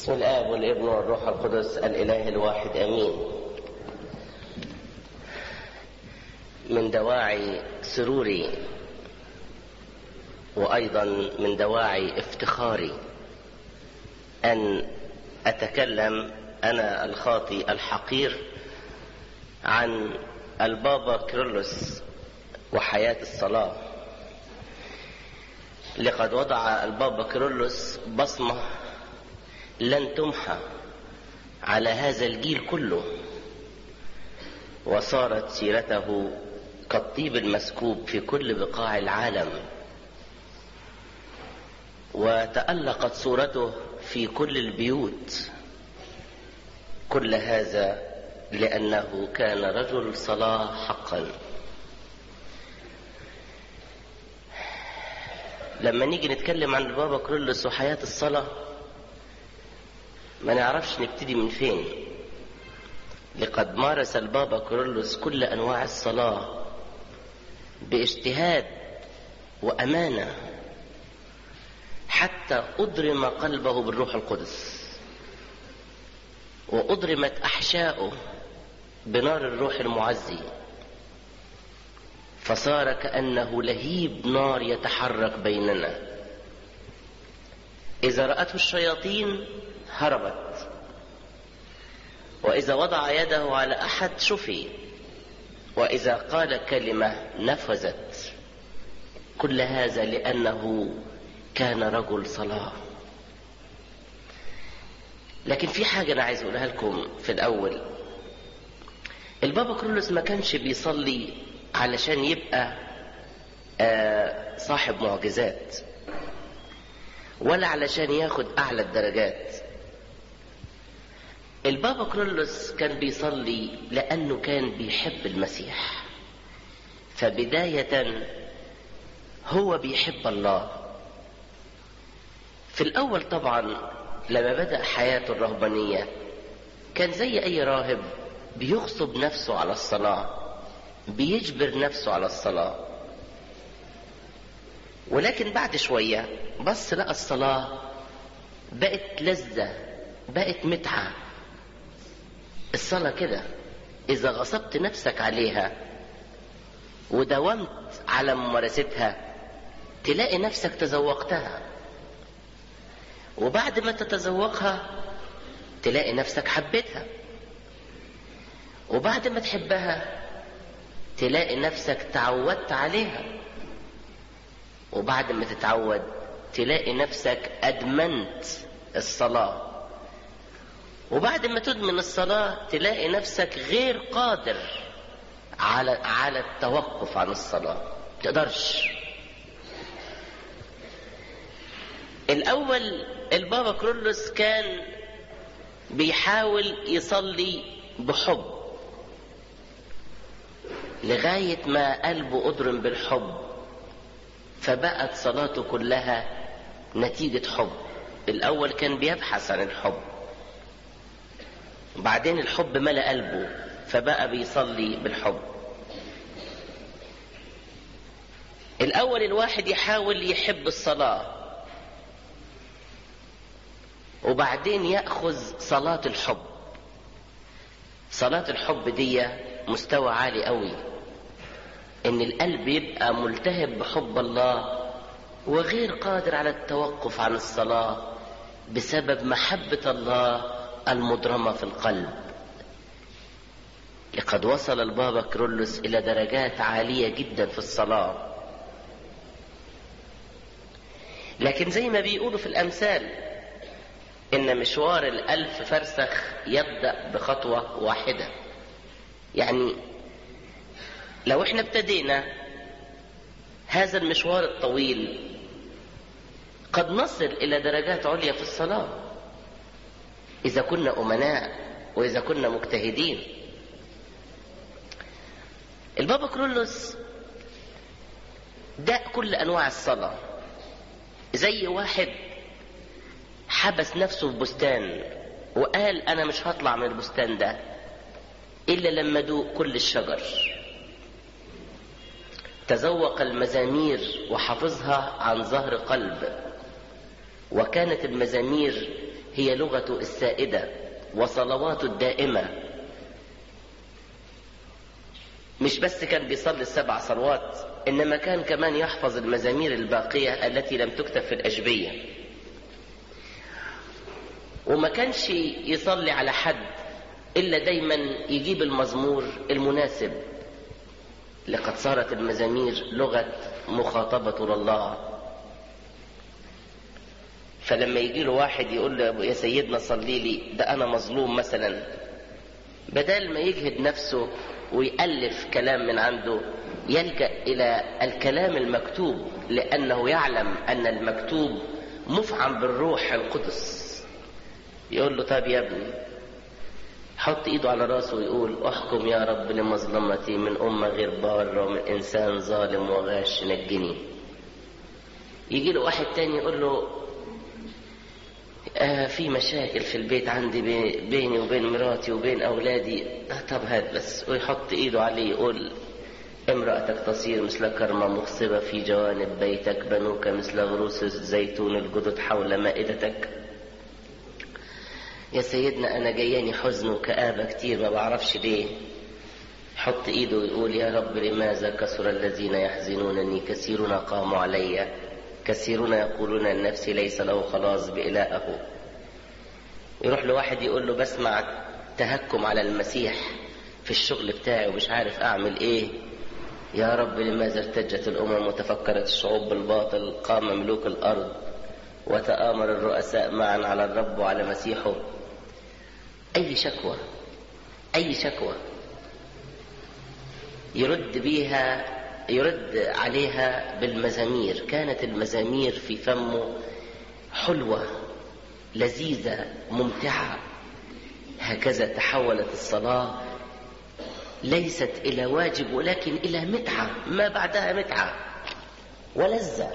بسم الآب والابن والروح القدس الإله الواحد آمين من دواعي سروري وأيضا من دواعي افتخاري أن أتكلم أنا الخاطي الحقير عن البابا كيرلس وحياة الصلاة لقد وضع البابا كيرلس بصمة لن تمحى على هذا الجيل كله وصارت سيرته كالطيب المسكوب في كل بقاع العالم وتألقت صورته في كل البيوت كل هذا لأنه كان رجل صلاة حقا لما نيجي نتكلم عن البابا كرولس وحياة الصلاة ما نعرفش نبتدي من فين لقد مارس البابا كرولس كل أنواع الصلاة باجتهاد وأمانة حتى أضرم قلبه بالروح القدس وأضرمت أحشاؤه بنار الروح المعزي فصار كأنه لهيب نار يتحرك بيننا إذا رأته الشياطين هربت وإذا وضع يده على أحد شفي وإذا قال كلمة نفذت كل هذا لأنه كان رجل صلاة لكن في حاجة أنا عايز أقولها لكم في الأول البابا كرولوس ما كانش بيصلي علشان يبقى آه صاحب معجزات ولا علشان ياخد أعلى الدرجات البابا كرولوس كان بيصلي لأنه كان بيحب المسيح فبداية هو بيحب الله في الأول طبعا لما بدأ حياته الرهبانية كان زي أي راهب بيغصب نفسه على الصلاة بيجبر نفسه على الصلاة ولكن بعد شوية بص لقى الصلاة بقت لذة بقت متعة الصلاة كده إذا غصبت نفسك عليها وداومت على ممارستها تلاقي نفسك تذوقتها وبعد ما تتذوقها تلاقي نفسك حبيتها وبعد ما تحبها تلاقي نفسك تعودت عليها وبعد ما تتعود تلاقي نفسك أدمنت الصلاة وبعد ما تدمن الصلاة تلاقي نفسك غير قادر على على التوقف عن الصلاة تقدرش الأول البابا كرولوس كان بيحاول يصلي بحب لغاية ما قلبه أضرم بالحب فبقت صلاته كلها نتيجة حب الأول كان بيبحث عن الحب وبعدين الحب ملأ قلبه فبقى بيصلي بالحب الأول الواحد يحاول يحب الصلاة وبعدين يأخذ صلاة الحب صلاة الحب دي مستوى عالي قوي ان القلب يبقى ملتهب بحب الله وغير قادر على التوقف عن الصلاة بسبب محبة الله المضرمة في القلب لقد وصل البابا كرولوس إلى درجات عالية جدا في الصلاة لكن زي ما بيقولوا في الأمثال إن مشوار الألف فرسخ يبدأ بخطوة واحدة يعني لو احنا ابتدينا هذا المشوار الطويل قد نصل إلى درجات عليا في الصلاة إذا كنا أمناء وإذا كنا مجتهدين البابا كرولوس ده كل أنواع الصلاة زي واحد حبس نفسه في بستان وقال أنا مش هطلع من البستان ده إلا لما أدوق كل الشجر تذوق المزامير وحفظها عن ظهر قلب وكانت المزامير هي لغته السائدة وصلواته الدائمة مش بس كان بيصلي السبع صلوات إنما كان كمان يحفظ المزامير الباقية التي لم تكتب في الأشبية وما كانش يصلي على حد إلا دايما يجيب المزمور المناسب لقد صارت المزامير لغة مخاطبة لله فلما يجي له واحد يقول له يا سيدنا صلي لي ده أنا مظلوم مثلا بدل ما يجهد نفسه ويألف كلام من عنده يلجأ إلى الكلام المكتوب لأنه يعلم أن المكتوب مفعم بالروح القدس يقول له طب يا ابني حط ايده على راسه ويقول احكم يا رب لمظلمتي من أمة غير بارة ومن إنسان ظالم وغاش نجني يجي له واحد تاني يقول له آه في مشاكل في البيت عندي بيني وبين مراتي وبين أولادي آه طب هات بس ويحط إيده عليه يقول امرأتك تصير مثل كرمة مخصبة في جوانب بيتك بنوك مثل غروس الزيتون الجدد حول مائدتك يا سيدنا أنا جياني حزن وكآبة كتير ما بعرفش ليه حط إيده ويقول يا رب لماذا كثر الذين يحزنونني كثيرون قاموا علي كثيرون يقولون النفس ليس له خلاص بإلهه يروح لواحد يقول له بسمع تهكم على المسيح في الشغل بتاعي ومش عارف أعمل إيه يا رب لماذا ارتجت الأمم وتفكرت الشعوب بالباطل قام ملوك الأرض وتآمر الرؤساء معا على الرب وعلى مسيحه أي شكوى أي شكوى يرد بيها يرد عليها بالمزامير كانت المزامير في فمه حلوة لذيذة ممتعة هكذا تحولت الصلاة ليست إلى واجب ولكن إلى متعة ما بعدها متعة ولذة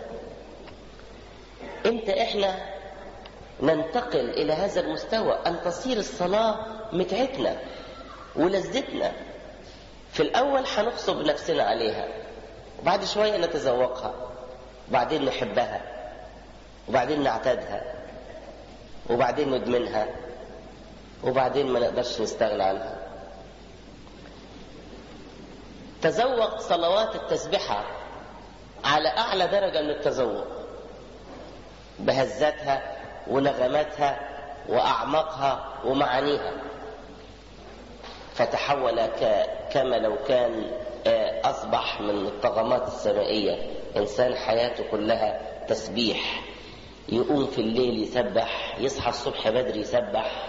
امتى احنا ننتقل إلى هذا المستوى أن تصير الصلاة متعتنا ولذتنا في الأول هنغصب نفسنا عليها وبعد شوية نتذوقها وبعدين نحبها وبعدين نعتادها وبعدين ندمنها وبعدين ما نقدرش نستغنى عنها تذوق صلوات التسبحة على أعلى درجة من التذوق بهزاتها ونغماتها وأعماقها ومعانيها فتحول ك... كما لو كان أصبح من الطغمات السمائية إنسان حياته كلها تسبيح يقوم في الليل يسبح يصحى الصبح بدري يسبح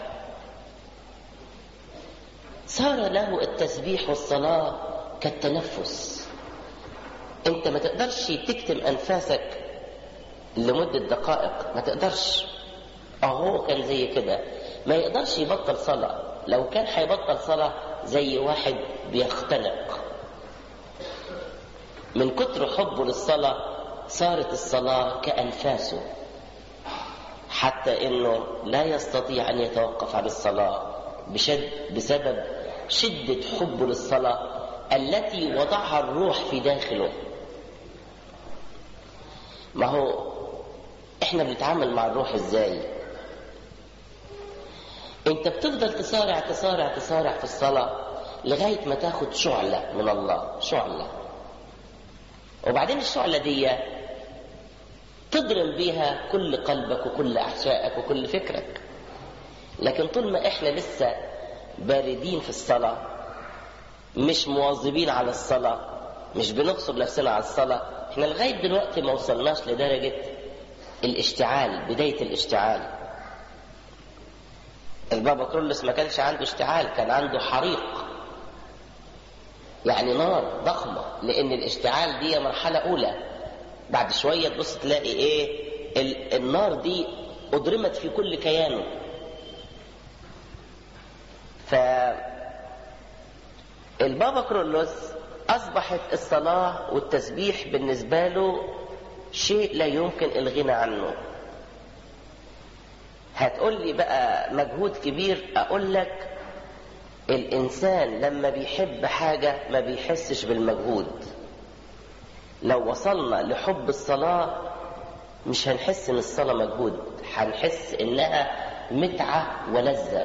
صار له التسبيح والصلاة كالتنفس انت ما تقدرش تكتم انفاسك لمدة دقائق ما تقدرش اهو كان زي كده ما يقدرش يبطل صلاة لو كان هيبطل صلاة زي واحد بيختنق من كتر حبه للصلاة صارت الصلاة كأنفاسه حتى انه لا يستطيع ان يتوقف عن الصلاة بشد بسبب شدة حبه للصلاة التي وضعها الروح في داخله ما هو احنا بنتعامل مع الروح ازاي انت بتفضل تصارع تصارع تصارع في الصلاة لغاية ما تاخد شعلة من الله شعلة وبعدين الشعلة دي تضرم بيها كل قلبك وكل أحشائك وكل فكرك لكن طول ما احنا لسه باردين في الصلاة مش مواظبين على الصلاة مش بنغصب نفسنا على الصلاة احنا لغاية دلوقتي ما وصلناش لدرجة الاشتعال بداية الاشتعال البابا كرولس ما كانش عنده اشتعال كان عنده حريق يعني نار ضخمة لأن الاشتعال دي مرحلة أولى بعد شوية تبص تلاقي إيه ال- النار دي أضرمت في كل كيانه ف البابا كرولوس أصبحت الصلاة والتسبيح بالنسبة له شيء لا يمكن الغنى عنه هتقول لي بقى مجهود كبير أقول لك الإنسان لما بيحب حاجة ما بيحسش بالمجهود لو وصلنا لحب الصلاة مش هنحس إن الصلاة مجهود هنحس إنها متعة ولذة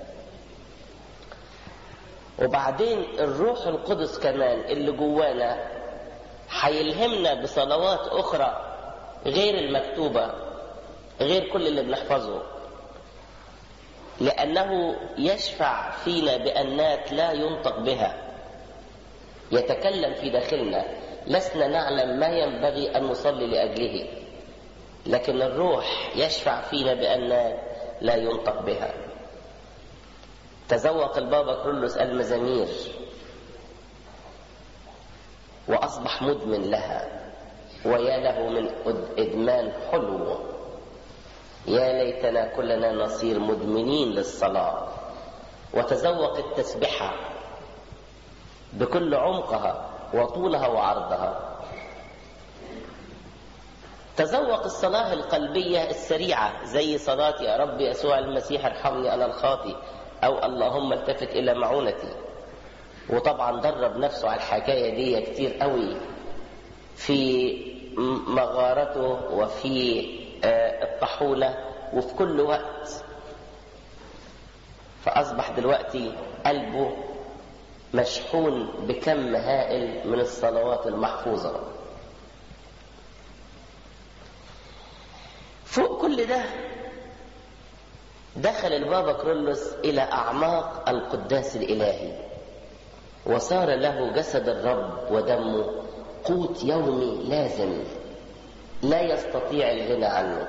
وبعدين الروح القدس كمان اللي جوانا هيلهمنا بصلوات أخرى غير المكتوبة غير كل اللي بنحفظه لأنه يشفع فينا بأنات لا ينطق بها يتكلم في داخلنا لسنا نعلم ما ينبغي أن نصلي لأجله لكن الروح يشفع فينا بأنات لا ينطق بها تذوق البابا كرولوس المزامير وأصبح مدمن لها ويا له من إدمان حلو يا ليتنا كلنا نصير مدمنين للصلاة وتذوق التسبحة بكل عمقها وطولها وعرضها تذوق الصلاة القلبية السريعة زي صلاة يا رب يسوع المسيح ارحمني أنا الخاطي أو اللهم التفت إلى معونتي وطبعا درب نفسه على الحكاية دي كتير قوي في مغارته وفي الطحولة وفي كل وقت فأصبح دلوقتي قلبه مشحون بكم هائل من الصلوات المحفوظة فوق كل ده دخل البابا كرولوس إلى أعماق القداس الإلهي وصار له جسد الرب ودمه قوت يومي لازم لا يستطيع الغنى عنه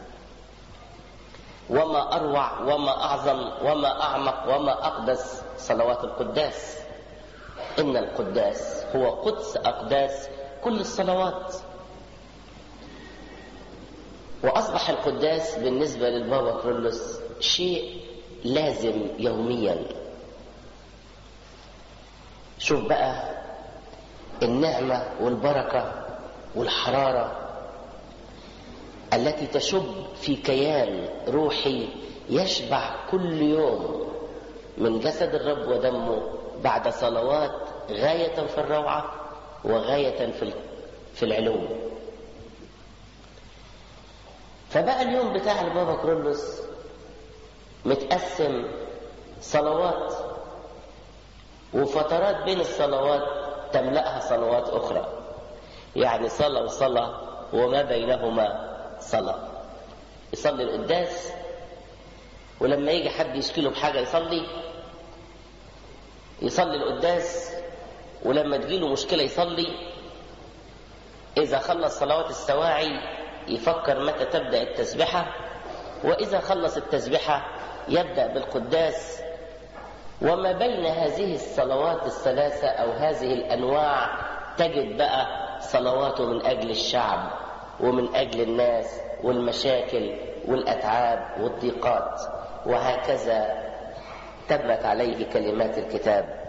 وما أروع وما أعظم وما أعمق وما أقدس صلوات القداس إن القداس هو قدس أقداس كل الصلوات وأصبح القداس بالنسبة للبابا كرولوس شيء لازم يوميا شوف بقى النعمة والبركة والحرارة التي تشب في كيان روحي يشبع كل يوم من جسد الرب ودمه بعد صلوات غاية في الروعة وغاية في في العلو فبقى اليوم بتاع البابا كرولوس متقسم صلوات وفترات بين الصلوات تملأها صلوات أخرى يعني صلاة وصلاة وما بينهما صلاة يصلي القداس ولما يجي حد يشكي له بحاجة يصلي يصلي القداس ولما تجيله مشكلة يصلي إذا خلص صلوات السواعي يفكر متى تبدأ التسبحة وإذا خلص التسبحة يبدأ بالقداس وما بين هذه الصلوات الثلاثة أو هذه الأنواع تجد بقى صلواته من أجل الشعب ومن أجل الناس والمشاكل والأتعاب والضيقات وهكذا تمت عليه كلمات الكتاب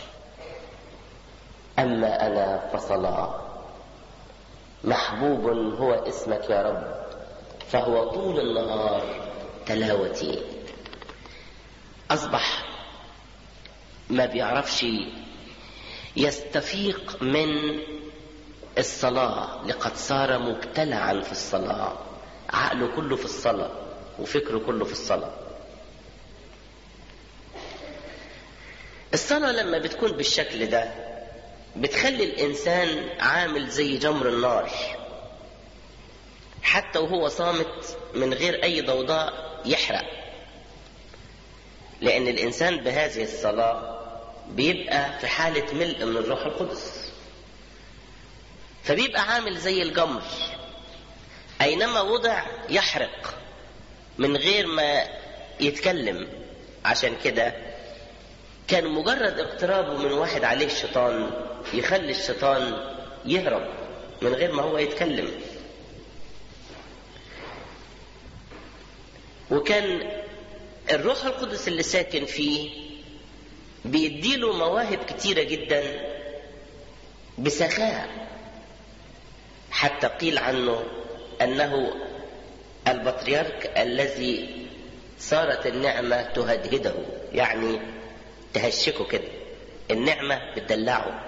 أما أنا فصلاة محبوب هو اسمك يا رب فهو طول النهار تلاوتي أصبح ما بيعرفش يستفيق من الصلاة لقد صار مبتلعا في الصلاة عقله كله في الصلاة وفكره كله في الصلاة الصلاة لما بتكون بالشكل ده بتخلي الإنسان عامل زي جمر النار حتى وهو صامت من غير أي ضوضاء يحرق لأن الإنسان بهذه الصلاة بيبقى في حالة ملء من الروح القدس فبيبقى عامل زي الجمر أينما وضع يحرق من غير ما يتكلم عشان كده كان مجرد اقترابه من واحد عليه الشيطان يخلي الشيطان يهرب من غير ما هو يتكلم وكان الروح القدس اللي ساكن فيه بيديله مواهب كتيرة جدا بسخاء حتى قيل عنه أنه البطريرك الذي صارت النعمة تهدهده يعني تهشكه كده النعمة بتدلعه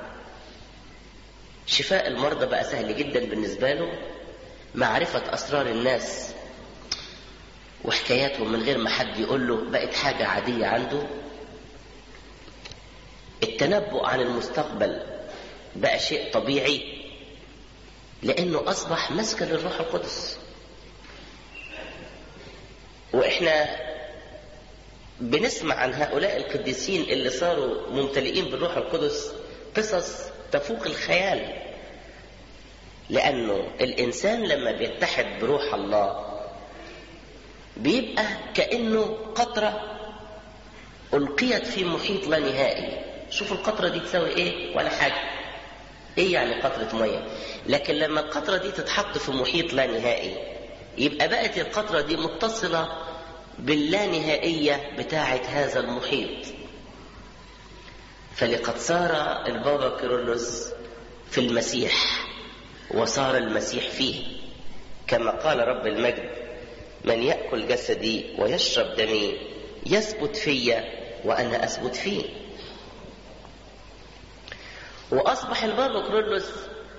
شفاء المرضى بقى سهل جدا بالنسبة له معرفة أسرار الناس وحكاياتهم من غير ما حد يقول له بقت حاجة عادية عنده التنبؤ عن المستقبل بقى شيء طبيعي لأنه أصبح مسكن للروح القدس وإحنا بنسمع عن هؤلاء القديسين اللي صاروا ممتلئين بالروح القدس قصص تفوق الخيال لأنه الإنسان لما بيتحد بروح الله بيبقى كأنه قطرة ألقيت في محيط لا نهائي شوف القطرة دي تساوي إيه ولا حاجة إيه يعني قطرة مية لكن لما القطرة دي تتحط في محيط لا نهائي يبقى بقت القطرة دي متصلة باللانهائية بتاعة هذا المحيط فلقد صار البابا كيرلس في المسيح وصار المسيح فيه كما قال رب المجد من يأكل جسدي ويشرب دمي يثبت في وأنا أثبت فيه وأصبح البابا كيرلس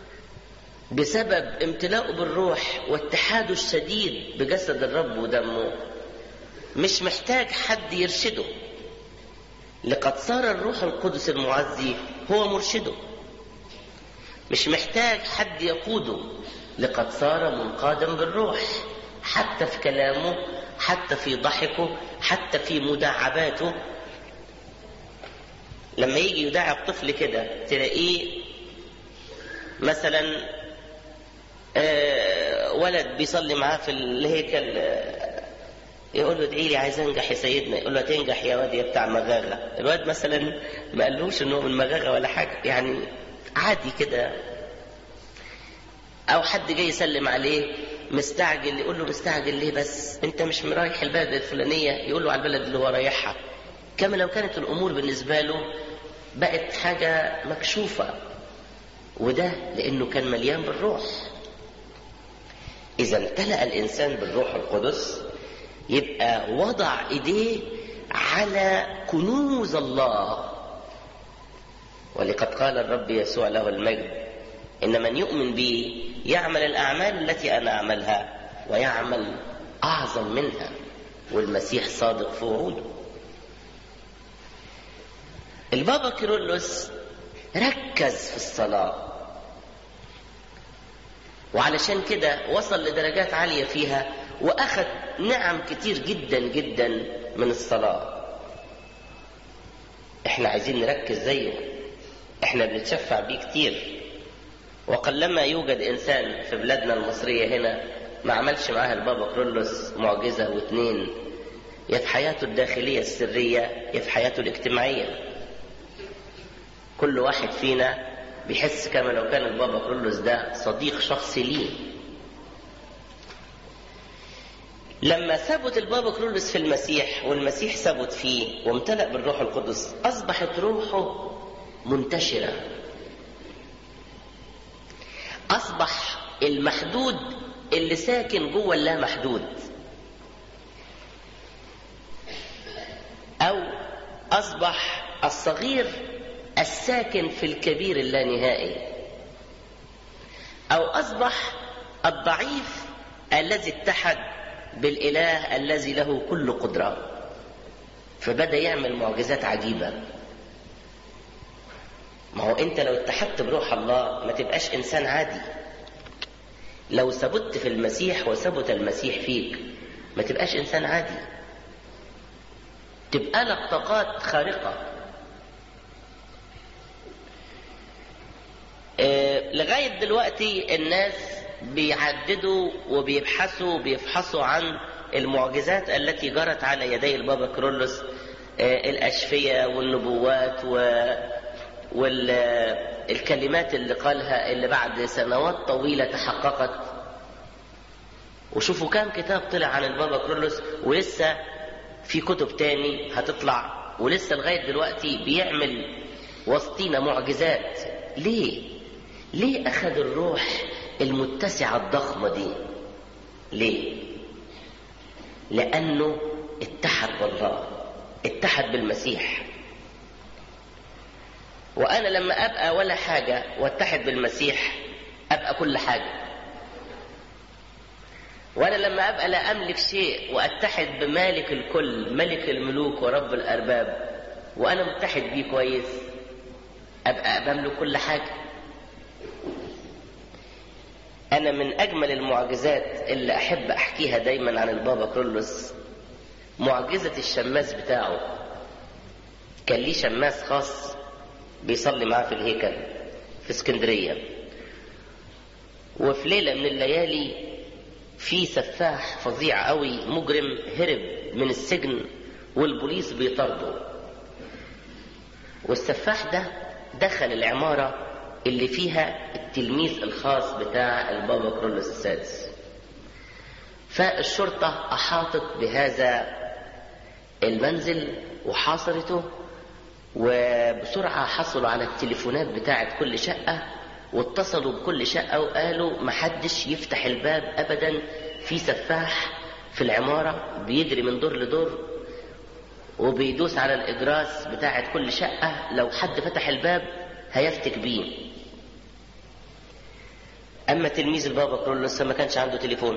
بسبب امتلاؤه بالروح واتحاده الشديد بجسد الرب ودمه مش محتاج حد يرشده لقد صار الروح القدس المعزي هو مرشده مش محتاج حد يقوده لقد صار منقادا بالروح حتى في كلامه حتى في ضحكه حتى في مداعباته لما يجي يداعب طفل كده تلاقيه مثلا آه ولد بيصلي معاه في الهيكل آه يقول له ادعي لي عايز انجح يا سيدنا يقول له تنجح يا واد يا بتاع مغاغه الواد مثلا ما قالوش انه من مغاغه ولا حاجه يعني عادي كده او حد جاي يسلم عليه مستعجل يقول له مستعجل ليه بس انت مش رايح البلد الفلانيه يقول له على البلد اللي هو رايحها كما لو كانت الامور بالنسبه له بقت حاجه مكشوفه وده لانه كان مليان بالروح اذا امتلا الانسان بالروح القدس يبقى وضع ايديه على كنوز الله ولقد قال الرب يسوع له المجد ان من يؤمن بي يعمل الاعمال التي انا اعملها ويعمل اعظم منها والمسيح صادق في وعوده البابا كيرلس ركز في الصلاه وعلشان كده وصل لدرجات عاليه فيها واخذ نعم كتير جدا جدا من الصلاه احنا عايزين نركز زيه احنا بنتشفع بيه كتير وقلما يوجد انسان في بلادنا المصريه هنا ما عملش معاها البابا كرولوس معجزه واثنين يا في حياته الداخليه السريه يا في حياته الاجتماعيه كل واحد فينا بيحس كما لو كان البابا كرولوس ده صديق شخصي ليه لما ثبت البابا كرولوس في المسيح والمسيح ثبت فيه وامتلأ بالروح القدس أصبحت روحه منتشرة أصبح المحدود اللي ساكن جوه اللا محدود أو أصبح الصغير الساكن في الكبير اللانهائي أو أصبح الضعيف الذي اتحد بالإله الذي له كل قدرة فبدأ يعمل معجزات عجيبة ما هو أنت لو اتحدت بروح الله ما تبقاش إنسان عادي لو ثبت في المسيح وثبت المسيح فيك ما تبقاش إنسان عادي تبقى لك طاقات خارقة آه لغاية دلوقتي الناس بيعددوا وبيبحثوا بيفحصوا عن المعجزات التي جرت على يدي البابا كرولوس آه الأشفية والنبوات و والكلمات اللي قالها اللي بعد سنوات طويلة تحققت وشوفوا كام كتاب طلع عن البابا كرولوس ولسه في كتب تاني هتطلع ولسه لغاية دلوقتي بيعمل وسطينا معجزات ليه؟ ليه أخذ الروح المتسعة الضخمة دي؟ ليه؟ لأنه اتحد بالله اتحد بالمسيح وأنا لما أبقى ولا حاجة واتحد بالمسيح أبقى كل حاجة وانا لما ابقى لا املك شيء واتحد بمالك الكل ملك الملوك ورب الارباب وانا متحد بيه كويس ابقى بملك كل حاجه انا من اجمل المعجزات اللي احب احكيها دايما عن البابا كرولوس معجزه الشماس بتاعه كان ليه شماس خاص بيصلي معاه في الهيكل في اسكندريه وفي ليله من الليالي في سفاح فظيع قوي مجرم هرب من السجن والبوليس بيطارده والسفاح ده دخل العمارة اللي فيها التلميذ الخاص بتاع البابا كرولوس السادس فالشرطة أحاطت بهذا المنزل وحاصرته وبسرعة حصلوا على التليفونات بتاعة كل شقة واتصلوا بكل شقة وقالوا محدش يفتح الباب أبدا في سفاح في العمارة بيجري من دور لدور وبيدوس على الإجراس بتاعة كل شقة لو حد فتح الباب هيفتك بيه أما تلميذ البابا كرولوس ما كانش عنده تليفون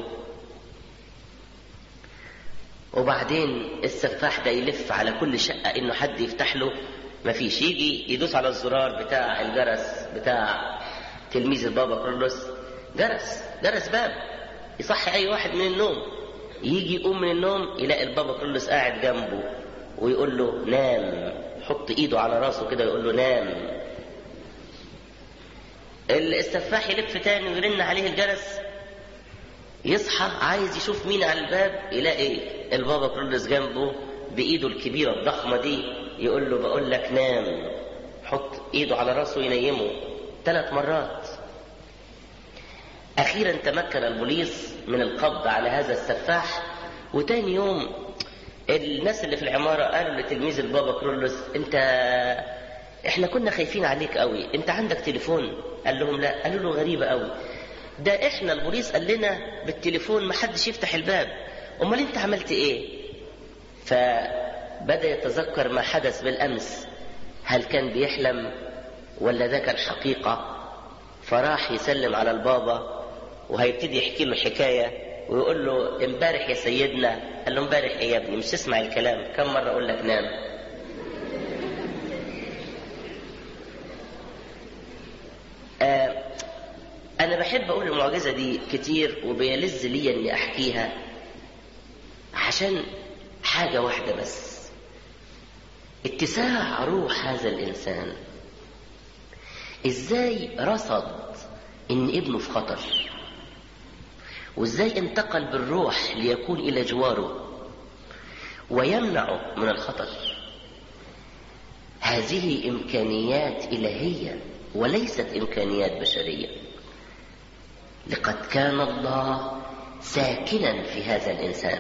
وبعدين السفاح ده يلف على كل شقة إنه حد يفتح له مفيش يجي يدوس على الزرار بتاع الجرس بتاع تلميذ البابا كرولوس جرس جرس باب يصحي اي واحد من النوم يجي يقوم من النوم يلاقي البابا كرولوس قاعد جنبه ويقول له نام حط ايده على راسه كده ويقول له نام السفاح يلف تاني ويرن عليه الجرس يصحى عايز يشوف مين على الباب يلاقي البابا كرولوس جنبه بايده الكبيره الضخمه دي يقول له بقول لك نام حط ايده على راسه ينيمه ثلاث مرات اخيرا تمكن البوليس من القبض على هذا السفاح وتاني يوم الناس اللي في العمارة قالوا لتلميذ البابا كرولوس انت احنا كنا خايفين عليك قوي انت عندك تليفون قال لهم لا قالوا له غريبة قوي ده احنا البوليس قال لنا بالتليفون ما حدش يفتح الباب امال انت عملت ايه فبدأ يتذكر ما حدث بالامس هل كان بيحلم ولا ده كان حقيقة فراح يسلم على البابا وهيبتدي يحكي له حكاية ويقول له امبارح يا سيدنا قال له امبارح ايه يا ابني مش تسمع الكلام كم مرة اقول لك نام آه انا بحب اقول المعجزة دي كتير وبيلذ لي اني احكيها عشان حاجة واحدة بس اتساع روح هذا الانسان ازاي رصد ان ابنه في خطر وازاي انتقل بالروح ليكون الى جواره ويمنعه من الخطر هذه امكانيات الهيه وليست امكانيات بشريه لقد كان الله ساكنا في هذا الانسان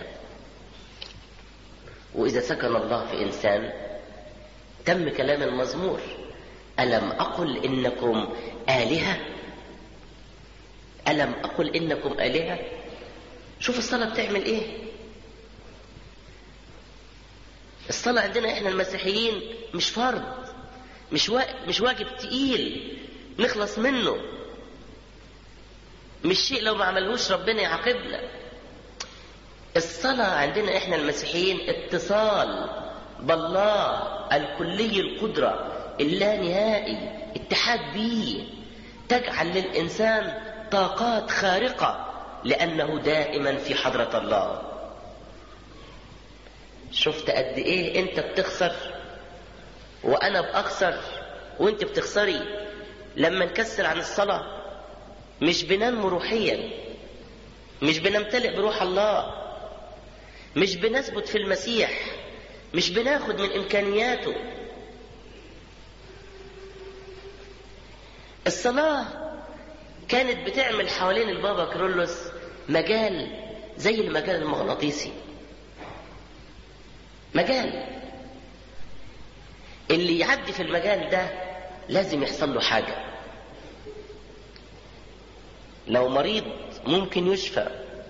واذا سكن الله في انسان تم كلام المزمور ألم أقل إنكم آلهة؟ ألم أقل إنكم آلهة؟ شوف الصلاة بتعمل إيه؟ الصلاة عندنا إحنا المسيحيين مش فرض مش وا... مش واجب تقيل نخلص منه مش شيء لو ما عملهوش ربنا يعاقبنا الصلاة عندنا إحنا المسيحيين اتصال بالله الكلي القدرة اللا نهائي اتحاد به تجعل للإنسان طاقات خارقة لأنه دائما في حضرة الله شفت قد إيه أنت بتخسر وأنا بأخسر وأنت بتخسري لما نكسر عن الصلاة مش بننمو روحيا مش بنمتلئ بروح الله مش بنثبت في المسيح مش بناخد من إمكانياته الصلاة كانت بتعمل حوالين البابا كرولوس مجال زي المجال المغناطيسي مجال اللي يعدي في المجال ده لازم يحصل له حاجة لو مريض ممكن يشفى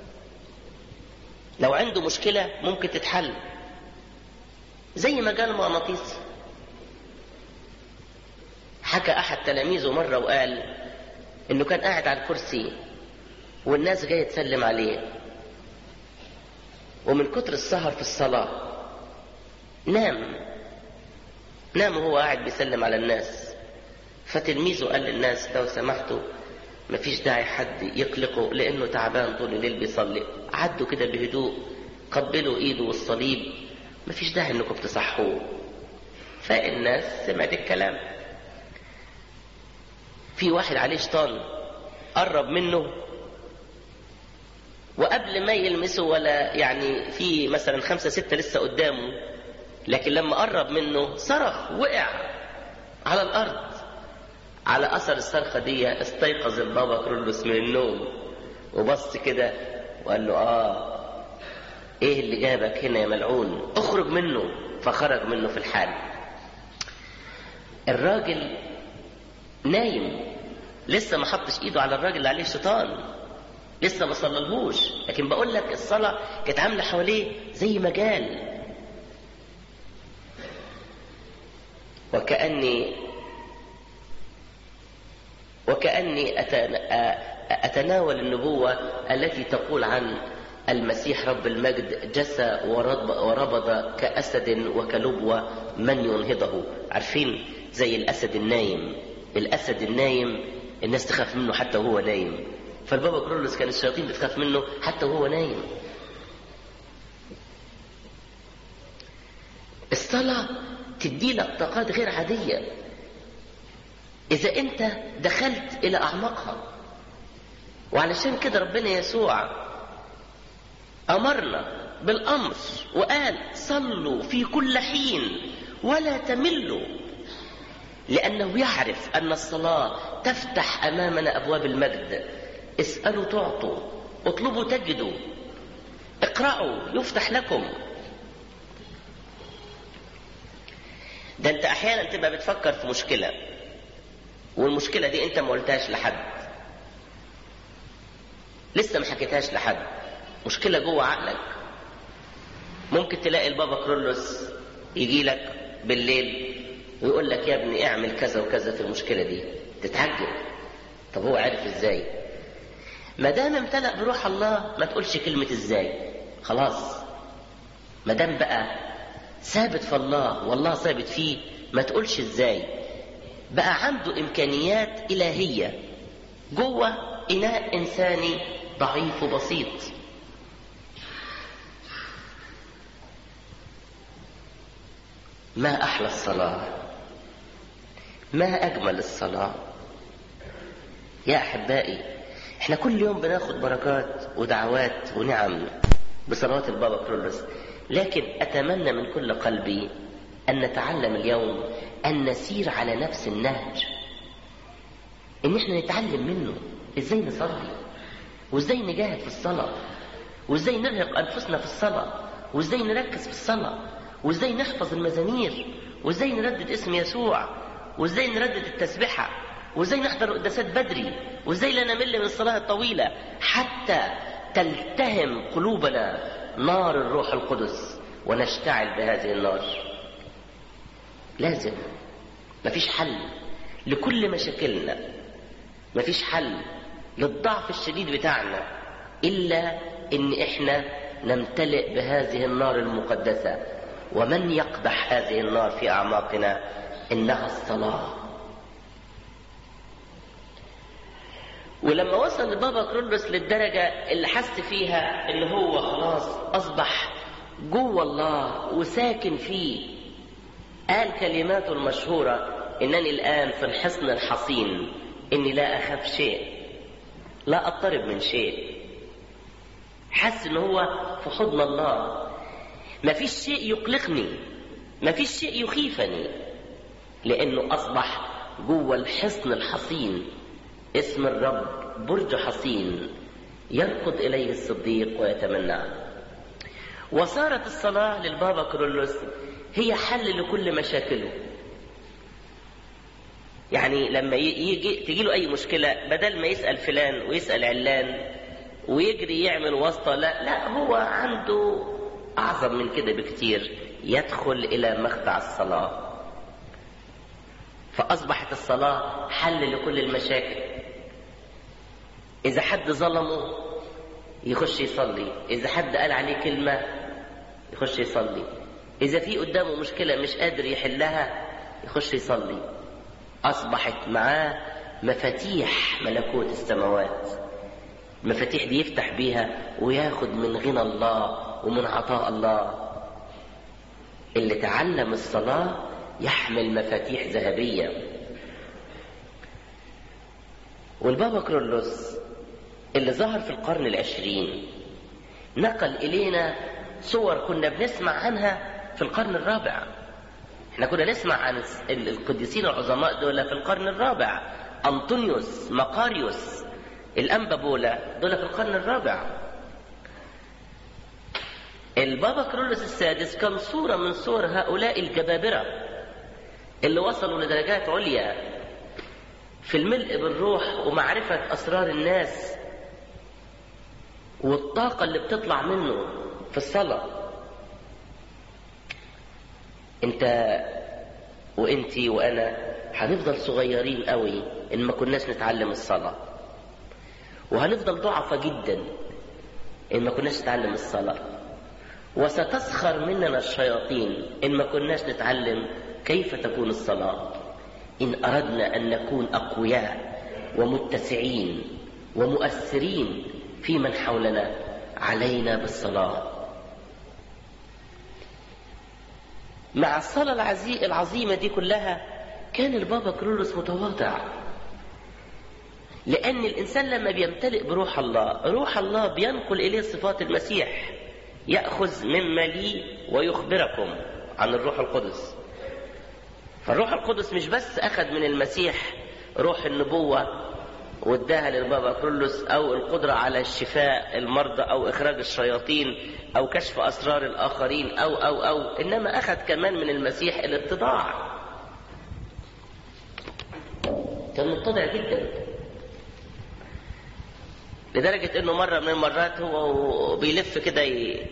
لو عنده مشكلة ممكن تتحل زي مجال مغناطيسي حكى احد تلاميذه مره وقال انه كان قاعد على الكرسي والناس جايه تسلم عليه ومن كتر السهر في الصلاة نام نام وهو قاعد بيسلم على الناس فتلميذه قال للناس لو سمحتوا مفيش داعي حد يقلقه لانه تعبان طول الليل بيصلي عدوا كده بهدوء قبلوا ايده والصليب مفيش داعي انكم تصحوه فالناس سمعت الكلام في واحد عليه شيطان قرب منه وقبل ما يلمسه ولا يعني في مثلا خمسة ستة لسه قدامه لكن لما قرب منه صرخ وقع على الأرض على أثر الصرخة دي استيقظ البابا كرولوس من النوم وبص كده وقال له آه إيه اللي جابك هنا يا ملعون اخرج منه فخرج منه في الحال الراجل نايم لسه ما حطش ايده على الراجل اللي عليه الشيطان لسه ما صللهوش لكن بقول لك الصلاة كانت عاملة حواليه زي مجال وكأني وكأني أتناول النبوة التي تقول عن المسيح رب المجد جسى وربض كأسد وكلبوة من ينهضه عارفين زي الأسد النايم الأسد النايم الناس تخاف منه حتى وهو نايم فالبابا كرولوس كان الشياطين بتخاف منه حتى وهو نايم الصلاة تدي لك طاقات غير عادية إذا أنت دخلت إلى أعماقها وعلشان كده ربنا يسوع أمرنا بالأمر وقال صلوا في كل حين ولا تملوا لأنه يعرف أن الصلاة تفتح أمامنا أبواب المجد اسألوا تعطوا اطلبوا تجدوا اقرأوا يفتح لكم ده انت احيانا تبقى بتفكر في مشكلة والمشكلة دي انت ما قلتهاش لحد لسه ما حكيتهاش لحد مشكلة جوه عقلك ممكن تلاقي البابا كرولوس يجي لك بالليل ويقول لك يا ابني اعمل كذا وكذا في المشكلة دي تتعجب طب هو عارف ازاي ما دام امتلأ بروح الله ما تقولش كلمة ازاي خلاص ما دام بقى ثابت في الله والله ثابت فيه ما تقولش ازاي بقى عنده امكانيات الهية جوه اناء انساني ضعيف وبسيط ما احلى الصلاة ما اجمل الصلاة يا احبائي احنا كل يوم بناخد بركات ودعوات ونعم بصلوات البابا كرولوس لكن اتمنى من كل قلبي ان نتعلم اليوم ان نسير على نفس النهج ان احنا نتعلم منه ازاي نصلي وازاي نجاهد في الصلاة وازاي نرهق انفسنا في الصلاة وازاي نركز في الصلاة وازاي نحفظ المزامير وازاي نردد اسم يسوع وازاي نردد التسبحة وازاي نحضر قداسات بدري وازاي لا نمل من الصلاة الطويلة حتى تلتهم قلوبنا نار الروح القدس ونشتعل بهذه النار لازم مفيش حل لكل مشاكلنا مفيش حل للضعف الشديد بتاعنا إلا إن إحنا نمتلئ بهذه النار المقدسة ومن يقدح هذه النار في أعماقنا إنها الصلاة ولما وصل البابا كرولوس للدرجة اللي حس فيها إن هو خلاص أصبح جوه الله وساكن فيه قال كلماته المشهورة إنني الآن في الحصن الحصين إني لا أخاف شيء لا أضطرب من شيء حس إن هو في حضن الله ما فيش شيء يقلقني ما فيش شيء يخيفني لأنه أصبح جوه الحصن الحصين اسم الرب برج حصين يركض إليه الصديق ويتمناه وصارت الصلاة للبابا كرولوس هي حل لكل مشاكله يعني لما يجي تجي له أي مشكلة بدل ما يسأل فلان ويسأل علان ويجري يعمل واسطة لا لا هو عنده أعظم من كده بكتير يدخل إلى مخدع الصلاة فأصبحت الصلاة حل لكل المشاكل إذا حد ظلمه يخش يصلي إذا حد قال عليه كلمة يخش يصلي إذا في قدامه مشكلة مش قادر يحلها يخش يصلي أصبحت معاه مفاتيح ملكوت السماوات المفاتيح دي يفتح بيها وياخد من غنى الله ومن عطاء الله اللي تعلم الصلاة يحمل مفاتيح ذهبية والبابا كرولوس اللي ظهر في القرن العشرين نقل إلينا صور كنا بنسمع عنها في القرن الرابع احنا كنا نسمع عن القديسين العظماء دول في القرن الرابع أنطونيوس مقاريوس الأنبا بولا دول في القرن الرابع البابا كرولوس السادس كان صورة من صور هؤلاء الجبابرة اللي وصلوا لدرجات عليا في الملء بالروح ومعرفة أسرار الناس والطاقة اللي بتطلع منه في الصلاة انت وانتي وانا هنفضل صغيرين قوي ان ما كناش نتعلم الصلاة وهنفضل ضعفة جدا ان ما كناش نتعلم الصلاة وستسخر مننا الشياطين ان ما كناش نتعلم كيف تكون الصلاة ان اردنا ان نكون اقوياء ومتسعين ومؤثرين في من حولنا علينا بالصلاه مع الصلاة العزي... العظيمة دي كلها كان البابا كرولوس متواضع لأن الإنسان لما بيمتلئ بروح الله روح الله بينقل إليه صفات المسيح يأخذ مما لي ويخبركم عن الروح القدس فالروح القدس مش بس أخذ من المسيح روح النبوة واداها للبابا كرولوس او القدرة على الشفاء المرضى او اخراج الشياطين او كشف اسرار الاخرين او او او انما اخذ كمان من المسيح الاتضاع كان متضع جدا لدرجة انه مرة من المرات هو بيلف كده ي...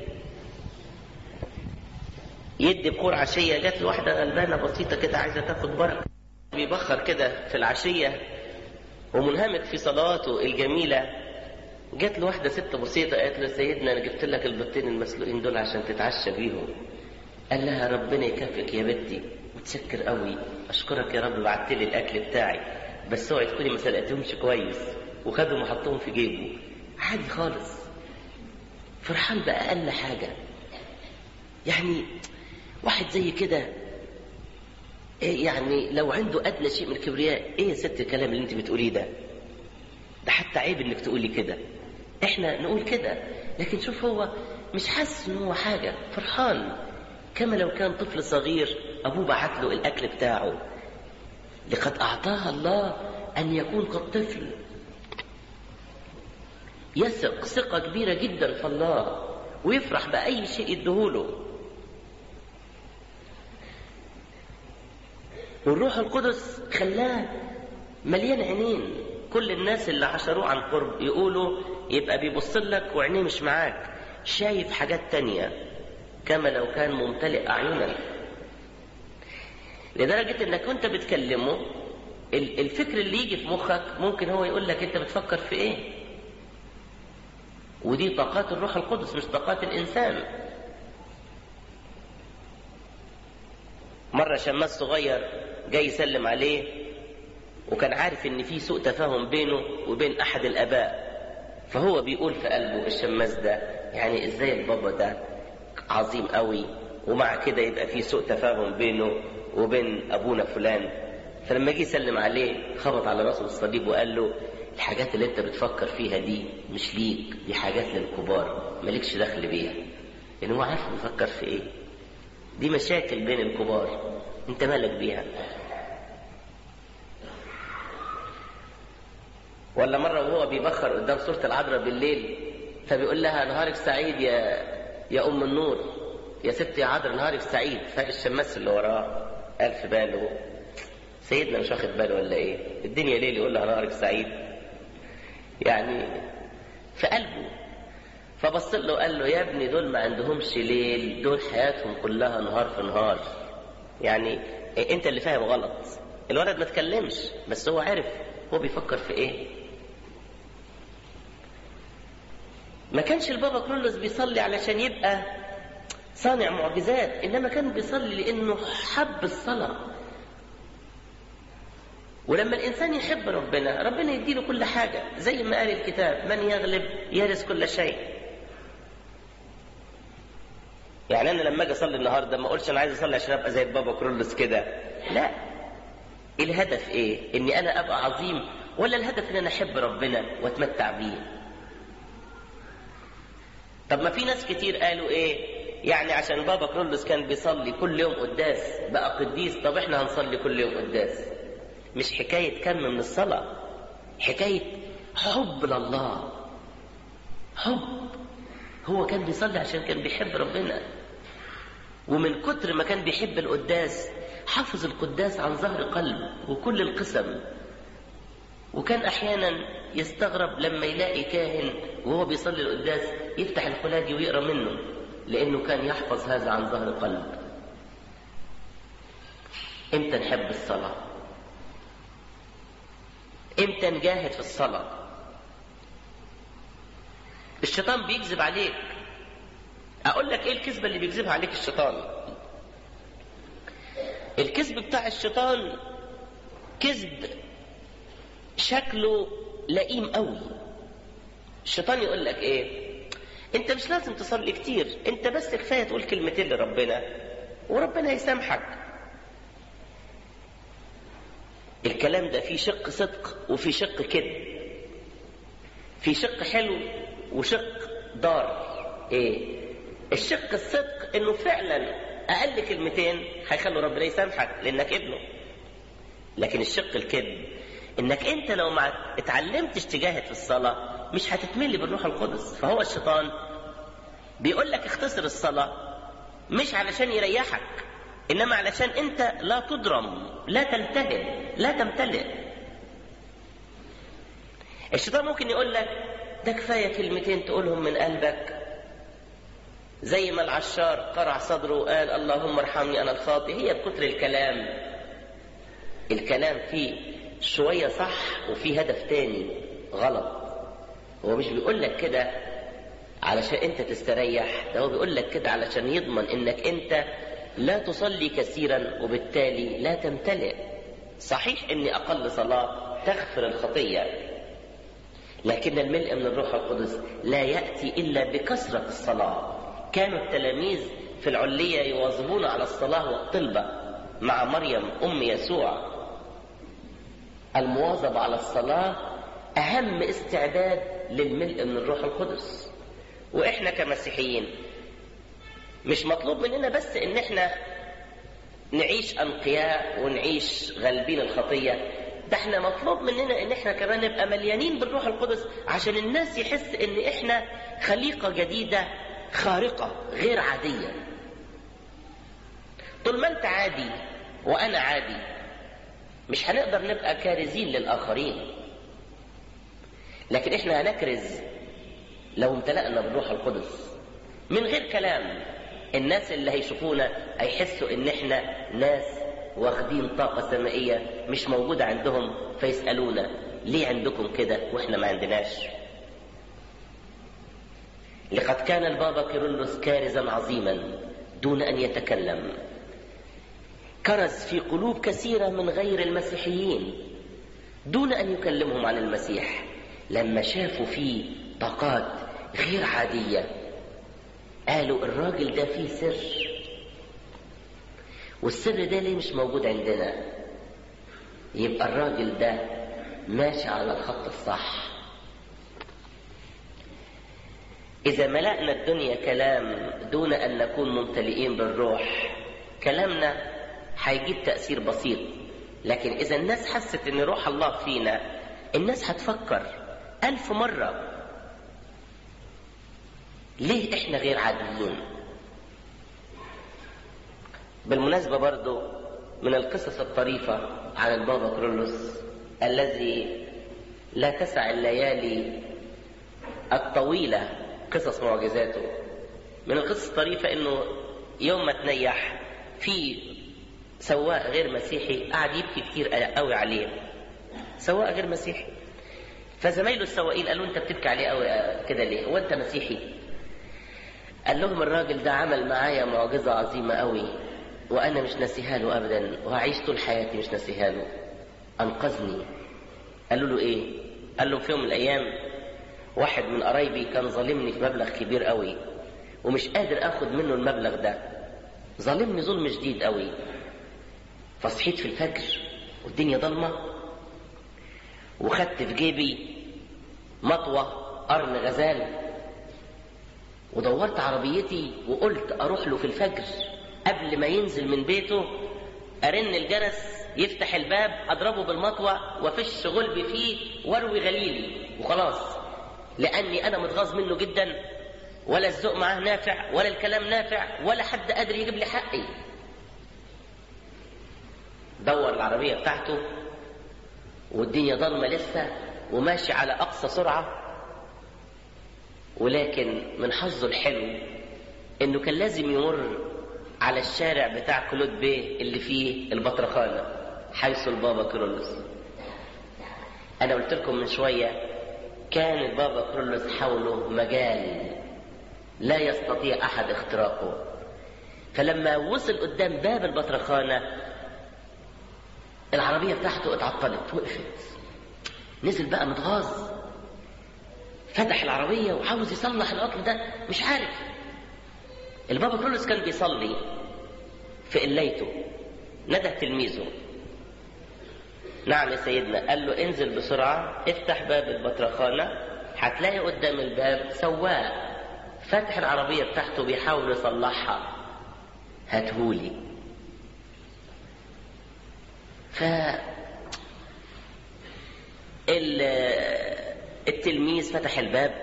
يدي بخور عشية جات له واحدة غلبانة بسيطة كده عايزة تاخد بركة بيبخر كده في العشية ومنهمك في صلاته الجميلة جات له واحدة ست بسيطة قالت له سيدنا أنا جبت لك البطين المسلوقين دول عشان تتعشى بيهم قال لها ربنا يكافئك يا بنتي متشكر قوي أشكرك يا رب بعت لي الأكل بتاعي بس اوعي تكوني ما سلقتهمش كويس وخدهم وحطهم في جيبه عادي خالص فرحان بأقل حاجة يعني واحد زي كده يعني لو عنده ادنى شيء من الكبرياء ايه يا ست الكلام اللي انت بتقوليه ده ده حتى عيب انك تقولي كده احنا نقول كده لكن شوف هو مش حاسس ان هو حاجه فرحان كما لو كان طفل صغير ابوه بعت له الاكل بتاعه لقد اعطاها الله ان يكون كالطفل يثق ثقه كبيره جدا في الله ويفرح باي شيء يديهوله والروح القدس خلاه مليان عينين كل الناس اللي عشروه عن قرب يقولوا يبقى بيبص لك وعينيه مش معاك شايف حاجات تانية كما لو كان ممتلئ أعينك لدرجة انك وانت بتكلمه الفكر اللي يجي في مخك ممكن هو يقول لك انت بتفكر في ايه ودي طاقات الروح القدس مش طاقات الانسان مرة شماس صغير جاي يسلم عليه وكان عارف ان في سوء تفاهم بينه وبين احد الاباء فهو بيقول في قلبه الشماس ده يعني ازاي البابا ده عظيم قوي ومع كده يبقى في سوء تفاهم بينه وبين ابونا فلان فلما جه يسلم عليه خبط على راسه الصليب وقال له الحاجات اللي انت بتفكر فيها دي مش ليك دي حاجات للكبار مالكش دخل بيها لان هو عارف بيفكر في ايه دي مشاكل بين الكبار انت مالك بيها ولا مرة وهو بيبخر قدام صورة العذراء بالليل فبيقول لها نهارك سعيد يا يا أم النور يا ست يا عذراء نهارك سعيد فالشماس اللي وراه قال في باله سيدنا مش واخد باله ولا ايه الدنيا ليل يقول لها نهارك سعيد يعني في قلبه فبص له قال له يا ابني دول ما عندهمش ليل دول حياتهم كلها نهار في نهار يعني انت اللي فاهم غلط الولد ما تكلمش بس هو عارف هو بيفكر في ايه ما كانش البابا كرولوس بيصلي علشان يبقى صانع معجزات انما كان بيصلي لانه حب الصلاه ولما الانسان يحب ربنا ربنا يديله كل حاجه زي ما قال الكتاب من يغلب يرث كل شيء يعني انا لما اجي اصلي النهارده ما اقولش انا عايز اصلي عشان ابقى زي البابا كرولوس كده لا الهدف ايه اني انا ابقى عظيم ولا الهدف ان انا احب ربنا واتمتع بيه طب ما في ناس كتير قالوا ايه يعني عشان بابا كرولوس كان بيصلي كل يوم قداس بقى قديس طب احنا هنصلي كل يوم قداس مش حكاية كم من الصلاة حكاية حب لله حب هو كان بيصلي عشان كان بيحب ربنا ومن كتر ما كان بيحب القداس حفظ القداس عن ظهر قلب وكل القسم وكان احيانا يستغرب لما يلاقي كاهن وهو بيصلي القداس يفتح الخلاجي ويقرا منه لانه كان يحفظ هذا عن ظهر قلب امتى نحب الصلاه امتى نجاهد في الصلاه الشيطان بيكذب عليك اقول لك ايه الكذبه اللي بيكذبها عليك الشيطان الكذب بتاع الشيطان كذب شكله لئيم قوي الشيطان يقول لك ايه انت مش لازم تصلي كتير انت بس كفايه تقول كلمتين لربنا وربنا يسامحك الكلام ده فيه شق صدق وفي شق كذب في شق حلو وشق ضار ايه الشق الصدق انه فعلا اقل كلمتين هيخلوا ربنا يسامحك لانك ابنه لكن الشق الكذب انك انت لو ما اتعلمتش تجاهد في الصلاه مش هتتملي بالروح القدس فهو الشيطان بيقول لك اختصر الصلاه مش علشان يريحك انما علشان انت لا تضرم لا تلتهب لا تمتلئ الشيطان ممكن يقول لك ده كفايه كلمتين تقولهم من قلبك زي ما العشار قرع صدره وقال اللهم ارحمني انا الخاطئ هي بكتر الكلام الكلام فيه شويه صح وفيه هدف تاني غلط هو مش بيقول لك كده علشان انت تستريح ده هو بيقول لك كده علشان يضمن انك انت لا تصلي كثيرا وبالتالي لا تمتلئ صحيح ان اقل صلاه تغفر الخطيه لكن الملء من الروح القدس لا ياتي الا بكثره الصلاه كانوا التلاميذ في العليه يواظبون على الصلاه والطلبه مع مريم ام يسوع المواظبه على الصلاه اهم استعداد للملء من الروح القدس واحنا كمسيحيين مش مطلوب مننا بس ان احنا نعيش انقياء ونعيش غالبين الخطيه ده احنا مطلوب مننا ان احنا كمان نبقى مليانين بالروح القدس عشان الناس يحس ان احنا خليقه جديده خارقه غير عاديه طول ما انت عادي وانا عادي مش هنقدر نبقى كارزين للاخرين لكن احنا هنكرز لو امتلأنا بالروح القدس من غير كلام الناس اللي هيشوفونا هيحسوا ان احنا ناس واخدين طاقة سمائية مش موجودة عندهم فيسألونا ليه عندكم كده واحنا ما عندناش لقد كان البابا كيرلس كارزا عظيما دون ان يتكلم كرز في قلوب كثيرة من غير المسيحيين دون ان يكلمهم عن المسيح لما شافوا فيه طاقات غير عاديه قالوا الراجل ده فيه سر والسر ده ليه مش موجود عندنا يبقى الراجل ده ماشي على الخط الصح إذا ملأنا الدنيا كلام دون أن نكون ممتلئين بالروح كلامنا هيجيب تأثير بسيط لكن إذا الناس حست إن روح الله فينا الناس هتفكر ألف مرة ليه احنا غير عاديين بالمناسبة برضو من القصص الطريفة عن البابا كرولوس الذي لا تسع الليالي الطويلة قصص معجزاته من القصص الطريفة انه يوم ما تنيح في سواق غير مسيحي قعد يبكي كتير قوي عليه سواق غير مسيحي فزمايله السواقين قالوا انت بتبكي عليه قوي كده ليه هو انت مسيحي قال لهم الراجل ده عمل معايا معجزة عظيمة قوي وأنا مش ناسيها له أبدا وهعيش طول حياتي مش ناسيها له أنقذني قالوا له إيه؟ قال له في يوم من الأيام واحد من قرايبي كان ظالمني في مبلغ كبير قوي ومش قادر آخد منه المبلغ ده ظالمني ظلم شديد قوي فصحيت في الفجر والدنيا ضلمة وخدت في جيبي مطوة قرن غزال ودورت عربيتي وقلت اروح له في الفجر قبل ما ينزل من بيته ارن الجرس يفتح الباب اضربه بالمطوه وافش غلبي فيه واروي غليلي وخلاص لاني انا متغاظ منه جدا ولا الذوق معاه نافع ولا الكلام نافع ولا حد قادر يجيب لي حقي دور العربيه بتاعته والدنيا ضلمه لسه وماشي على اقصى سرعه ولكن من حظه الحلو انه كان لازم يمر على الشارع بتاع كلود بيه اللي فيه البطرخانه حيث البابا كرولوس انا قلت لكم من شويه كان البابا كرولوس حوله مجال لا يستطيع احد اختراقه فلما وصل قدام باب البطرخانه العربيه بتاعته اتعطلت وقفت نزل بقى متغاظ فتح العربية وعاوز يصلح القطر ده مش عارف البابا كرولوس كان بيصلي في قليته ندى تلميذه نعم يا سيدنا قال له انزل بسرعة افتح باب البطرخانة هتلاقي قدام الباب سواق فاتح العربية بتاعته بيحاول يصلحها هاتهولي ف التلميذ فتح الباب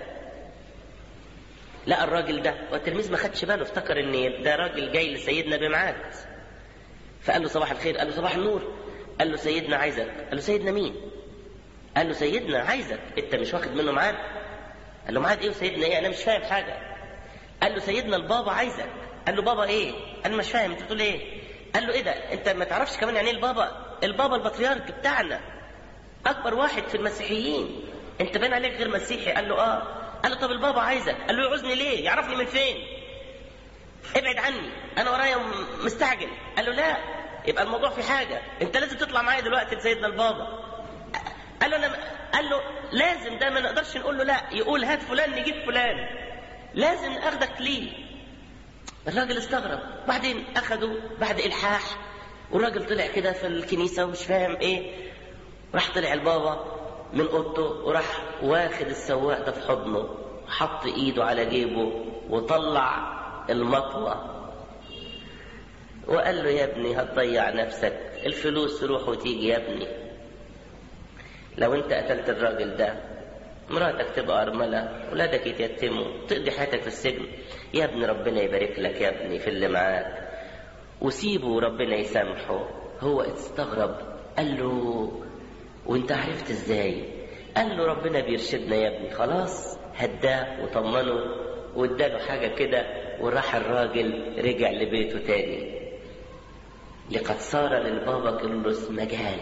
لقى الراجل ده والتلميذ ما خدش باله افتكر ان ده راجل جاي لسيدنا بميعاد فقال له صباح الخير قال له صباح النور قال له سيدنا عايزك قال له سيدنا مين قال له سيدنا عايزك انت مش واخد منه ميعاد قال له ميعاد ايه وسيدنا ايه انا مش فاهم حاجه قال له سيدنا البابا عايزك قال له بابا ايه انا مش فاهم انت بتقول ايه قال له ايه ده انت ما تعرفش كمان يعني ايه البابا البابا البطريرك بتاعنا اكبر واحد في المسيحيين انت باين عليك غير مسيحي قال له اه قال له طب البابا عايزك قال له يعوزني ليه يعرفني من فين ابعد عني انا ورايا مستعجل قال له لا يبقى الموضوع في حاجه انت لازم تطلع معايا دلوقتي لسيدنا البابا قال له انا قال له لازم ده ما نقدرش نقول له لا يقول هات فلان نجيب فلان لازم اخدك ليه الراجل استغرب بعدين اخده بعد الحاح والراجل طلع كده في الكنيسه ومش فاهم ايه راح طلع البابا من اوضته وراح واخد السواق ده في حضنه حط ايده على جيبه وطلع المطوه وقال له يا ابني هتضيع نفسك الفلوس تروح وتيجي يا ابني لو انت قتلت الراجل ده مراتك تبقى أرملة ولادك يتيتموا تقضي حياتك في السجن يا ابني ربنا يبارك لك يا ابني في اللي معاك وسيبه وربنا يسامحه هو استغرب قال له وانت عرفت ازاي قال له ربنا بيرشدنا يا ابني خلاص هداه وطمنه واداله حاجه كده وراح الراجل رجع لبيته تاني لقد صار للبابا كرولوس مجال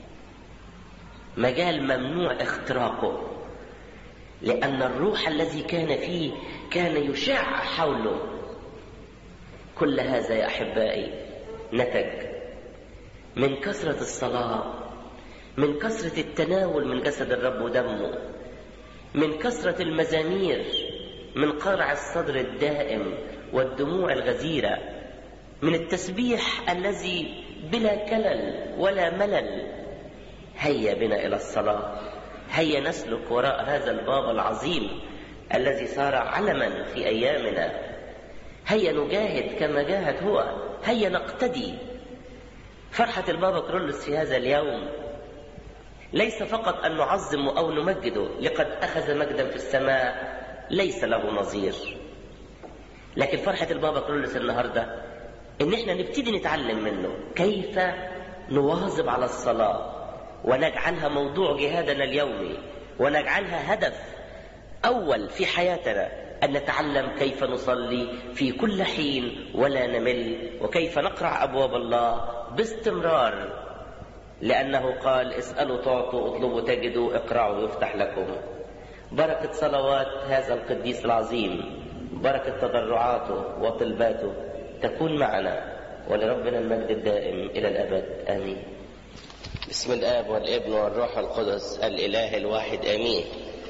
مجال ممنوع اختراقه لأن الروح الذي كان فيه كان يشع حوله كل هذا يا أحبائي نتج من كثرة الصلاة من كثرة التناول من جسد الرب ودمه من كثرة المزامير من قرع الصدر الدائم والدموع الغزيرة من التسبيح الذي بلا كلل ولا ملل هيا بنا إلى الصلاة هيا نسلك وراء هذا البابا العظيم الذي صار علما في أيامنا هيا نجاهد كما جاهد هو هيا نقتدي فرحة البابا كرولس في هذا اليوم ليس فقط أن نعظم أو نمجده لقد أخذ مجدا في السماء ليس له نظير لكن فرحة البابا كرولس النهاردة إن إحنا نبتدي نتعلم منه كيف نواظب على الصلاة ونجعلها موضوع جهادنا اليومي ونجعلها هدف أول في حياتنا أن نتعلم كيف نصلي في كل حين ولا نمل وكيف نقرع أبواب الله باستمرار لأنه قال اسألوا تعطوا اطلبوا تجدوا اقرعوا يفتح لكم بركة صلوات هذا القديس العظيم بركة تضرعاته وطلباته تكون معنا ولربنا المجد الدائم إلى الأبد آمين بسم الآب والابن والروح القدس الإله الواحد آمين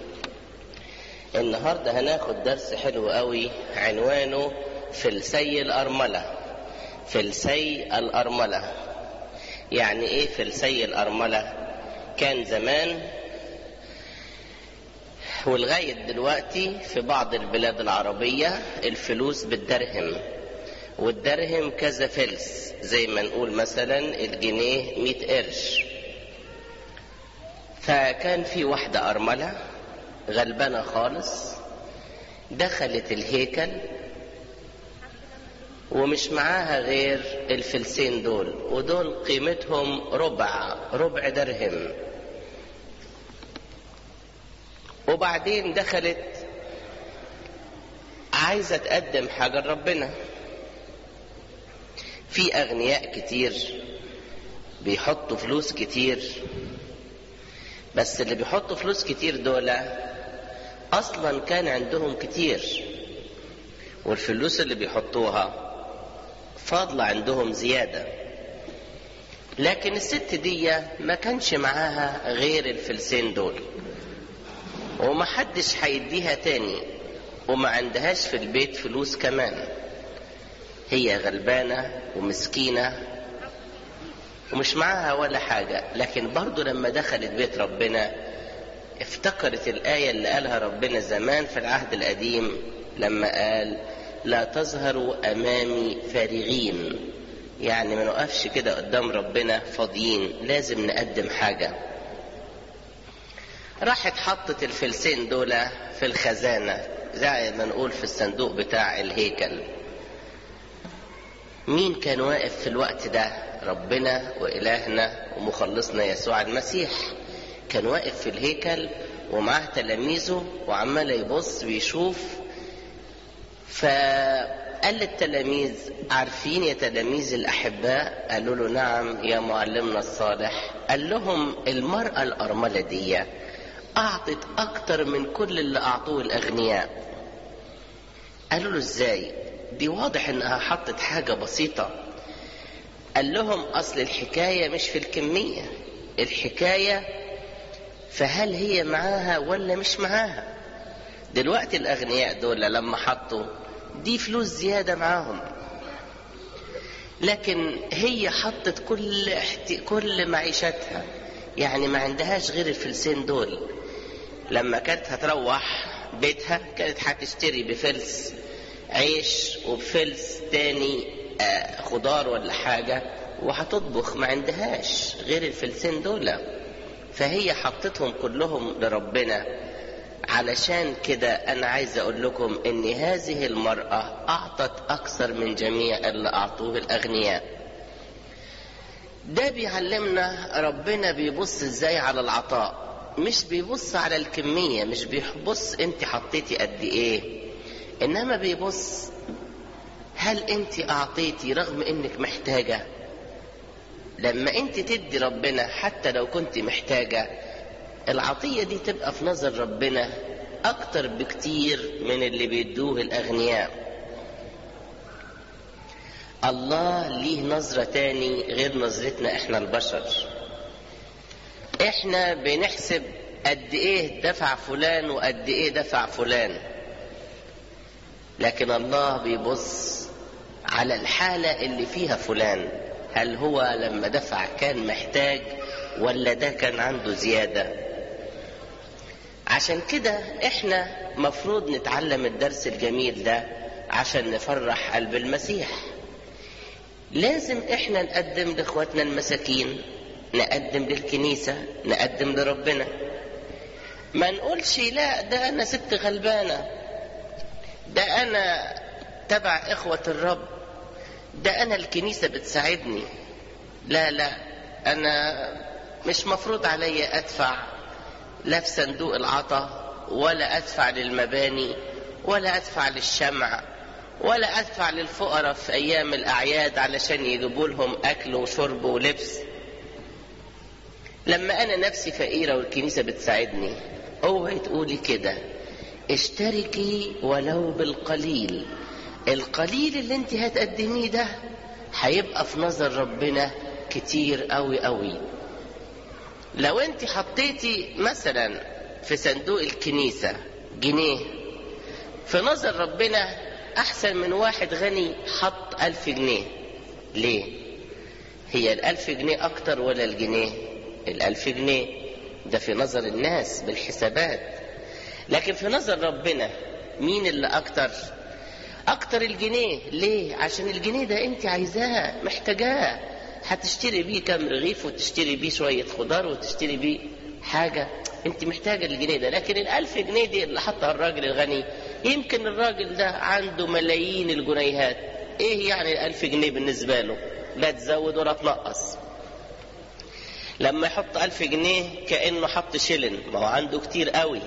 النهاردة هناخد درس حلو قوي عنوانه فلسي الأرملة فلسي الأرملة يعني إيه فلسي الأرملة كان زمان ولغاية دلوقتي في بعض البلاد العربية الفلوس بالدرهم والدرهم كذا فلس زي ما نقول مثلا الجنيه مئة قرش فكان في واحدة أرملة غلبانة خالص دخلت الهيكل ومش معاها غير الفلسين دول ودول قيمتهم ربع ربع درهم وبعدين دخلت عايزة تقدم حاجة لربنا في أغنياء كتير بيحطوا فلوس كتير بس اللي بيحطوا فلوس كتير دول أصلا كان عندهم كتير والفلوس اللي بيحطوها فاضلة عندهم زيادة لكن الست دي ما كانش معاها غير الفلسين دول ومحدش هيديها تاني وما عندهاش في البيت فلوس كمان هي غلبانة ومسكينة ومش معاها ولا حاجة لكن برضو لما دخلت بيت ربنا افتكرت الآية اللي قالها ربنا زمان في العهد القديم لما قال لا تظهروا أمامي فارغين يعني ما نقفش كده قدام ربنا فاضيين لازم نقدم حاجة راحت حطت الفلسين دول في الخزانة زي ما نقول في الصندوق بتاع الهيكل مين كان واقف في الوقت ده ربنا وإلهنا ومخلصنا يسوع المسيح كان واقف في الهيكل ومعاه تلاميذه وعمال يبص ويشوف فقال للتلاميذ عارفين يا تلاميذ الأحباء قالوا له نعم يا معلمنا الصالح قال لهم المرأة الأرملة دي أعطت أكتر من كل اللي أعطوه الأغنياء قالوا له إزاي دي واضح إنها حطت حاجة بسيطة قال لهم أصل الحكاية مش في الكمية الحكاية فهل هي معاها ولا مش معاها دلوقتي الأغنياء دول لما حطوا دي فلوس زيادة معاهم لكن هي حطت كل احت... كل معيشتها يعني ما عندهاش غير الفلسين دول لما كانت هتروح بيتها كانت هتشتري بفلس عيش وبفلس تاني آه خضار ولا حاجة وهتطبخ ما عندهاش غير الفلسين دول فهي حطتهم كلهم لربنا علشان كده انا عايز اقول لكم ان هذه المرأة اعطت اكثر من جميع اللي اعطوه الاغنياء ده بيعلمنا ربنا بيبص ازاي على العطاء مش بيبص على الكمية مش بيبص انت حطيتي قد ايه انما بيبص هل انت اعطيتي رغم انك محتاجة لما انت تدي ربنا حتى لو كنت محتاجة العطية دي تبقى في نظر ربنا أكتر بكتير من اللي بيدوه الأغنياء الله ليه نظرة تاني غير نظرتنا احنا البشر احنا بنحسب قد ايه دفع فلان وقد ايه دفع فلان لكن الله بيبص على الحالة اللي فيها فلان هل هو لما دفع كان محتاج ولا ده كان عنده زياده عشان كده احنا مفروض نتعلم الدرس الجميل ده عشان نفرح قلب المسيح لازم احنا نقدم لاخواتنا المساكين نقدم للكنيسة نقدم لربنا ما نقولش لا ده انا ست غلبانة ده انا تبع اخوة الرب ده انا الكنيسة بتساعدني لا لا انا مش مفروض عليا ادفع لا في صندوق العطا ولا ادفع للمباني ولا ادفع للشمع ولا ادفع للفقراء في ايام الاعياد علشان يجيبوا لهم اكل وشرب ولبس لما انا نفسي فقيره والكنيسه بتساعدني اوعي تقولي كده اشتركي ولو بالقليل القليل اللي انت هتقدميه ده هيبقى في نظر ربنا كتير قوي قوي لو انت حطيتي مثلا في صندوق الكنيسة جنيه في نظر ربنا احسن من واحد غني حط الف جنيه ليه هي الالف جنيه اكتر ولا الجنيه الالف جنيه ده في نظر الناس بالحسابات لكن في نظر ربنا مين اللي اكتر اكتر الجنيه ليه عشان الجنيه ده انت عايزاه محتاجاه هتشتري بيه كام رغيف وتشتري بيه شوية خضار وتشتري بيه حاجة انت محتاجة الجنيه ده لكن الالف جنيه دي اللي حطها الراجل الغني يمكن الراجل ده عنده ملايين الجنيهات ايه يعني الالف جنيه بالنسبة له لا تزود ولا تنقص لما يحط ألف جنيه كأنه حط شلن ما هو عنده كتير قوي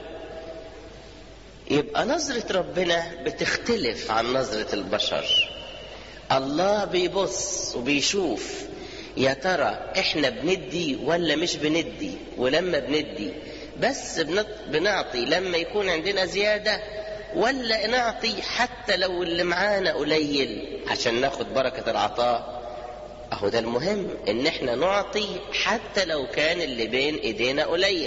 يبقى نظرة ربنا بتختلف عن نظرة البشر الله بيبص وبيشوف يا ترى احنا بندي ولا مش بندي ولما بندي بس بنعطي لما يكون عندنا زيادة ولا نعطي حتى لو اللي معانا قليل عشان ناخد بركة العطاء اهو ده المهم ان احنا نعطي حتى لو كان اللي بين ايدينا قليل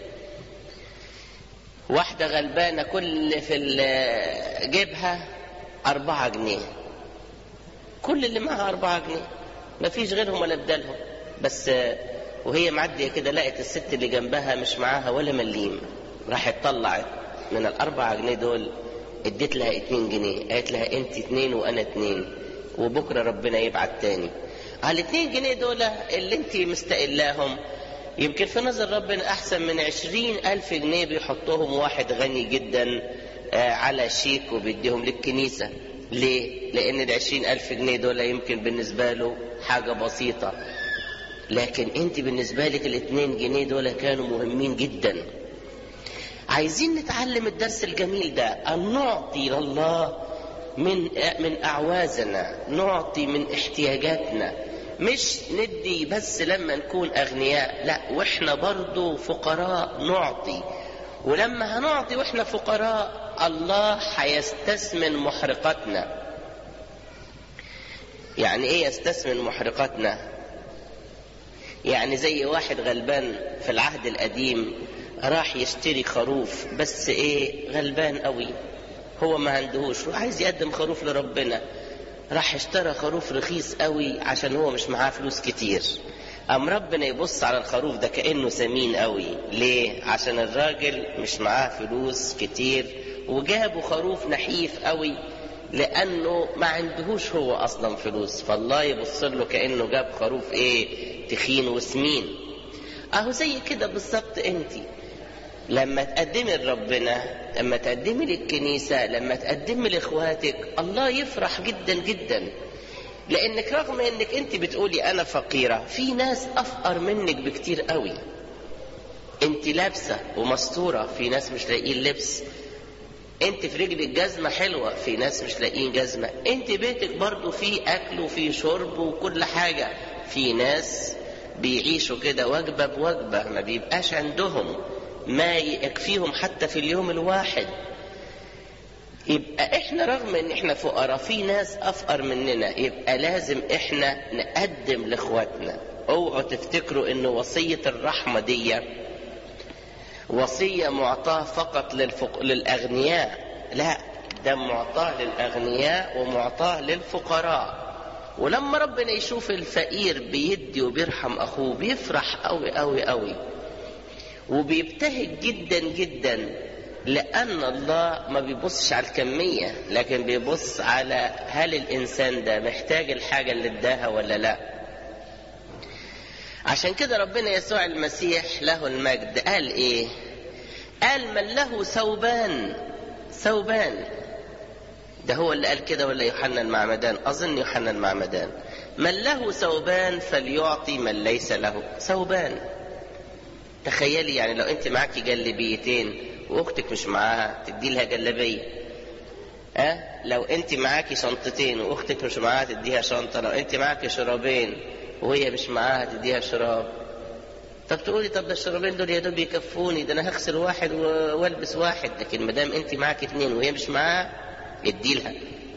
واحدة غلبانة كل في جيبها أربعة جنيه كل اللي معها أربعة جنيه مفيش غيرهم ولا بدالهم بس وهي معدية كده لقت الست اللي جنبها مش معاها ولا مليم راحت طلعت من الأربعة جنيه دول اديت لها اتنين جنيه قالت لها انت اتنين وانا اتنين وبكرة ربنا يبعت تاني على الاتنين جنيه دول اللي انت مستقلاهم يمكن في نظر ربنا احسن من عشرين الف جنيه بيحطهم واحد غني جدا على شيك وبيديهم للكنيسة ليه؟ لان العشرين الف جنيه دول يمكن بالنسبة له حاجة بسيطة لكن انت بالنسبة لك الاتنين جنيه دول كانوا مهمين جدا عايزين نتعلم الدرس الجميل ده ان نعطي لله من من اعوازنا نعطي من احتياجاتنا مش ندي بس لما نكون اغنياء لا واحنا برضو فقراء نعطي ولما هنعطي واحنا فقراء الله هيستثمن محرقاتنا يعني ايه يستثمن محرقاتنا يعني زي واحد غلبان في العهد القديم راح يشتري خروف بس ايه غلبان قوي هو ما عندهوش وعايز يقدم خروف لربنا راح اشترى خروف رخيص قوي عشان هو مش معاه فلوس كتير قام ربنا يبص على الخروف ده كانه سمين قوي ليه عشان الراجل مش معاه فلوس كتير وجابوا خروف نحيف قوي لانه ما عندهوش هو اصلا فلوس فالله يبص له كانه جاب خروف ايه تخين وسمين اهو زي كده بالظبط انت لما تقدمي لربنا لما تقدمي للكنيسة لما تقدمي لاخواتك الله يفرح جدا جدا لانك رغم انك انت بتقولي انا فقيرة في ناس افقر منك بكتير قوي انت لابسة ومستورة في ناس مش لاقيين لبس انت في رجلك جزمة حلوة في ناس مش لاقيين جزمة انت بيتك برضو فيه اكل وفيه شرب وكل حاجة في ناس بيعيشوا كده وجبة بوجبة ما بيبقاش عندهم ما يكفيهم حتى في اليوم الواحد يبقى احنا رغم ان احنا فقراء في ناس افقر مننا يبقى لازم احنا نقدم لاخواتنا اوعوا تفتكروا ان وصية الرحمة دي وصية معطاة فقط للفق... للاغنياء لا ده معطاه للاغنياء ومعطاه للفقراء ولما ربنا يشوف الفقير بيدي وبيرحم اخوه بيفرح قوي قوي قوي وبيبتهج جدا جدا لأن الله ما بيبصش على الكمية لكن بيبص على هل الإنسان ده محتاج الحاجة اللي اداها ولا لا عشان كده ربنا يسوع المسيح له المجد قال ايه قال من له ثوبان ثوبان ده هو اللي قال كده ولا يوحنا المعمدان اظن يوحنا المعمدان من له ثوبان فليعطي من ليس له ثوبان تخيلي يعني لو انت معاكي جلبيتين واختك مش معاها تدي لها جلبيه أه؟ لو انت معاكي شنطتين واختك مش معاها تديها شنطه لو انت معاكي شرابين وهي مش معاها تديها شراب طب تقولي طب ده الشرابين دول يا دوب يكفوني ده انا هغسل واحد و- والبس واحد لكن ما دام انت معاك اتنين وهي مش معاها اديلها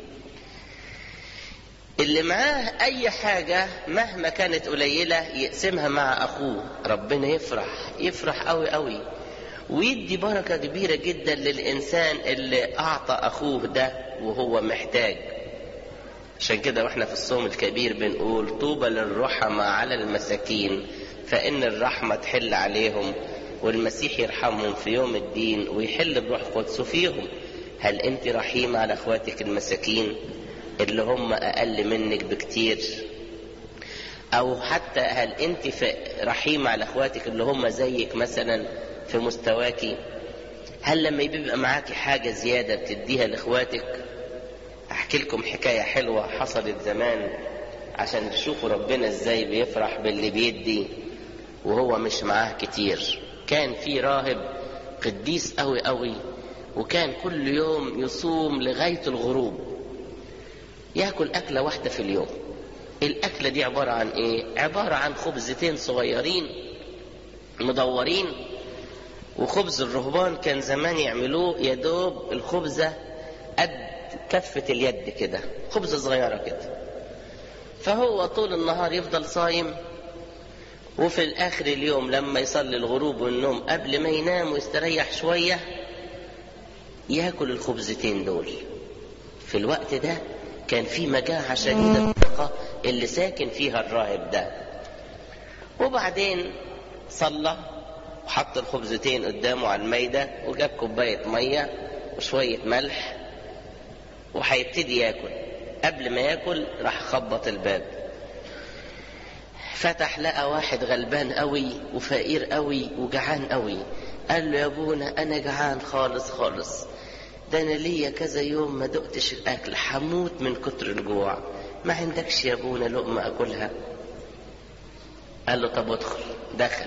اللي معاه اي حاجة مهما كانت قليلة يقسمها مع اخوه ربنا يفرح يفرح قوي قوي ويدي بركة كبيرة جدا للانسان اللي اعطى اخوه ده وهو محتاج عشان كده واحنا في الصوم الكبير بنقول طوبى للرحمة على المساكين فإن الرحمة تحل عليهم والمسيح يرحمهم في يوم الدين ويحل بروح قدسه فيهم هل أنت رحيمة على أخواتك المساكين اللي هم أقل منك بكتير أو حتى هل أنت في- رحيمة على أخواتك اللي هم زيك مثلا في مستواكي هل لما بيبقى معاكي حاجة زيادة بتديها لإخواتك احكي لكم حكايه حلوه حصلت زمان عشان تشوفوا ربنا ازاي بيفرح باللي بيدي وهو مش معاه كتير كان في راهب قديس قوي قوي وكان كل يوم يصوم لغايه الغروب ياكل اكله واحده في اليوم الاكله دي عباره عن ايه عباره عن خبزتين صغيرين مدورين وخبز الرهبان كان زمان يعملوه يا دوب الخبزه قد كفة اليد كده خبزة صغيرة كده فهو طول النهار يفضل صايم وفي الآخر اليوم لما يصلي الغروب والنوم قبل ما ينام ويستريح شوية ياكل الخبزتين دول في الوقت ده كان في مجاعة شديدة في المنطقة اللي ساكن فيها الراهب ده وبعدين صلى وحط الخبزتين قدامه على الميدة وجاب كوباية مية وشوية ملح وهيبتدي ياكل قبل ما ياكل راح خبط الباب فتح لقى واحد غلبان قوي وفقير قوي وجعان قوي قال له يا ابونا انا جعان خالص خالص ده انا ليا كذا يوم ما دقتش الاكل هموت من كتر الجوع ما عندكش يا ابونا لقمه اكلها قال له طب ادخل دخل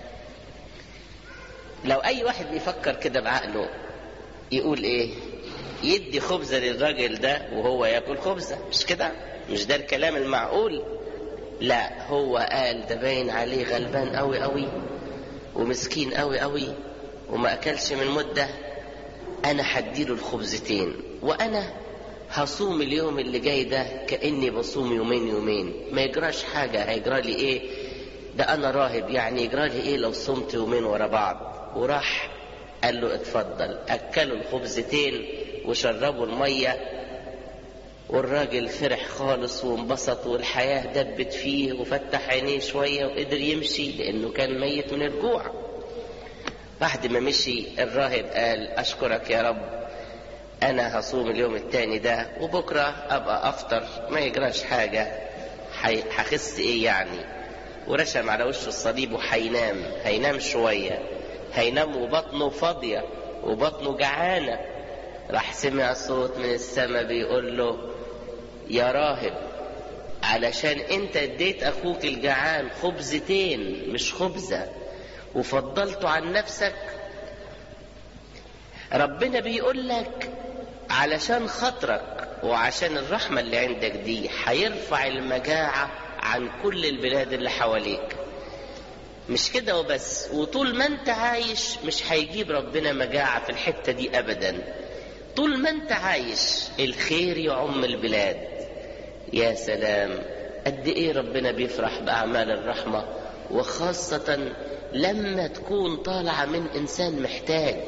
لو اي واحد بيفكر كده بعقله يقول ايه يدي خبزة للراجل ده وهو ياكل خبزة مش كده مش ده الكلام المعقول لا هو قال ده باين عليه غلبان قوي قوي ومسكين قوي قوي وما اكلش من مدة انا هديله الخبزتين وانا هصوم اليوم اللي جاي ده كاني بصوم يومين يومين ما يجراش حاجة هيجرى لي ايه ده انا راهب يعني يجرى لي ايه لو صمت يومين ورا بعض وراح قال له اتفضل اكلوا الخبزتين وشربوا المية والراجل فرح خالص وانبسط والحياة دبت فيه وفتح عينيه شوية وقدر يمشي لأنه كان ميت من الجوع بعد ما مشي الراهب قال أشكرك يا رب أنا هصوم اليوم التاني ده وبكرة أبقى أفطر ما يجراش حاجة حي- هخس إيه يعني ورشم على وشه الصليب وهينام هينام شوية هينام وبطنه فاضية وبطنه جعانة راح سمع صوت من السماء بيقول له يا راهب علشان انت اديت اخوك الجعان خبزتين مش خبزة وفضلته عن نفسك ربنا بيقول لك علشان خاطرك وعشان الرحمة اللي عندك دي هيرفع المجاعة عن كل البلاد اللي حواليك مش كده وبس وطول ما انت عايش مش هيجيب ربنا مجاعة في الحتة دي ابدا طول ما انت عايش الخير يعم البلاد يا سلام قد ايه ربنا بيفرح باعمال الرحمة وخاصة لما تكون طالعة من انسان محتاج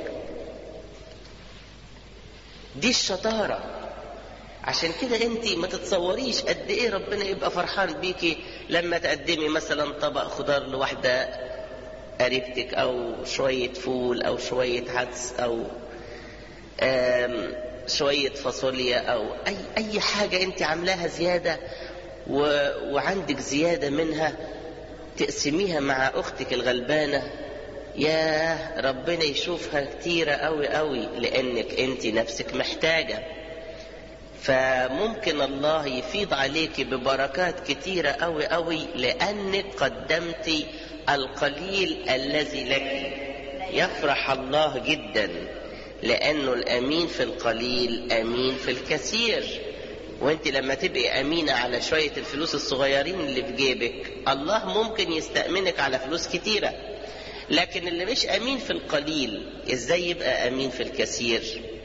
دي الشطارة عشان كده انت ما تتصوريش قد ايه ربنا يبقى فرحان بيكي لما تقدمي مثلا طبق خضار لواحدة قريبتك او شوية فول او شوية عدس او آم، شوية فاصوليا او اي اي حاجة انت عاملاها زيادة و... وعندك زيادة منها تقسميها مع اختك الغلبانة يا ربنا يشوفها كتيرة قوي قوي لانك انت نفسك محتاجة فممكن الله يفيض عليك ببركات كتيرة قوي قوي لانك قدمت القليل الذي لك يفرح الله جدا لانه الامين في القليل امين في الكثير وانت لما تبقي امينة على شوية الفلوس الصغيرين اللي في جيبك الله ممكن يستأمنك على فلوس كتيرة لكن اللي مش امين في القليل ازاي يبقى امين في الكثير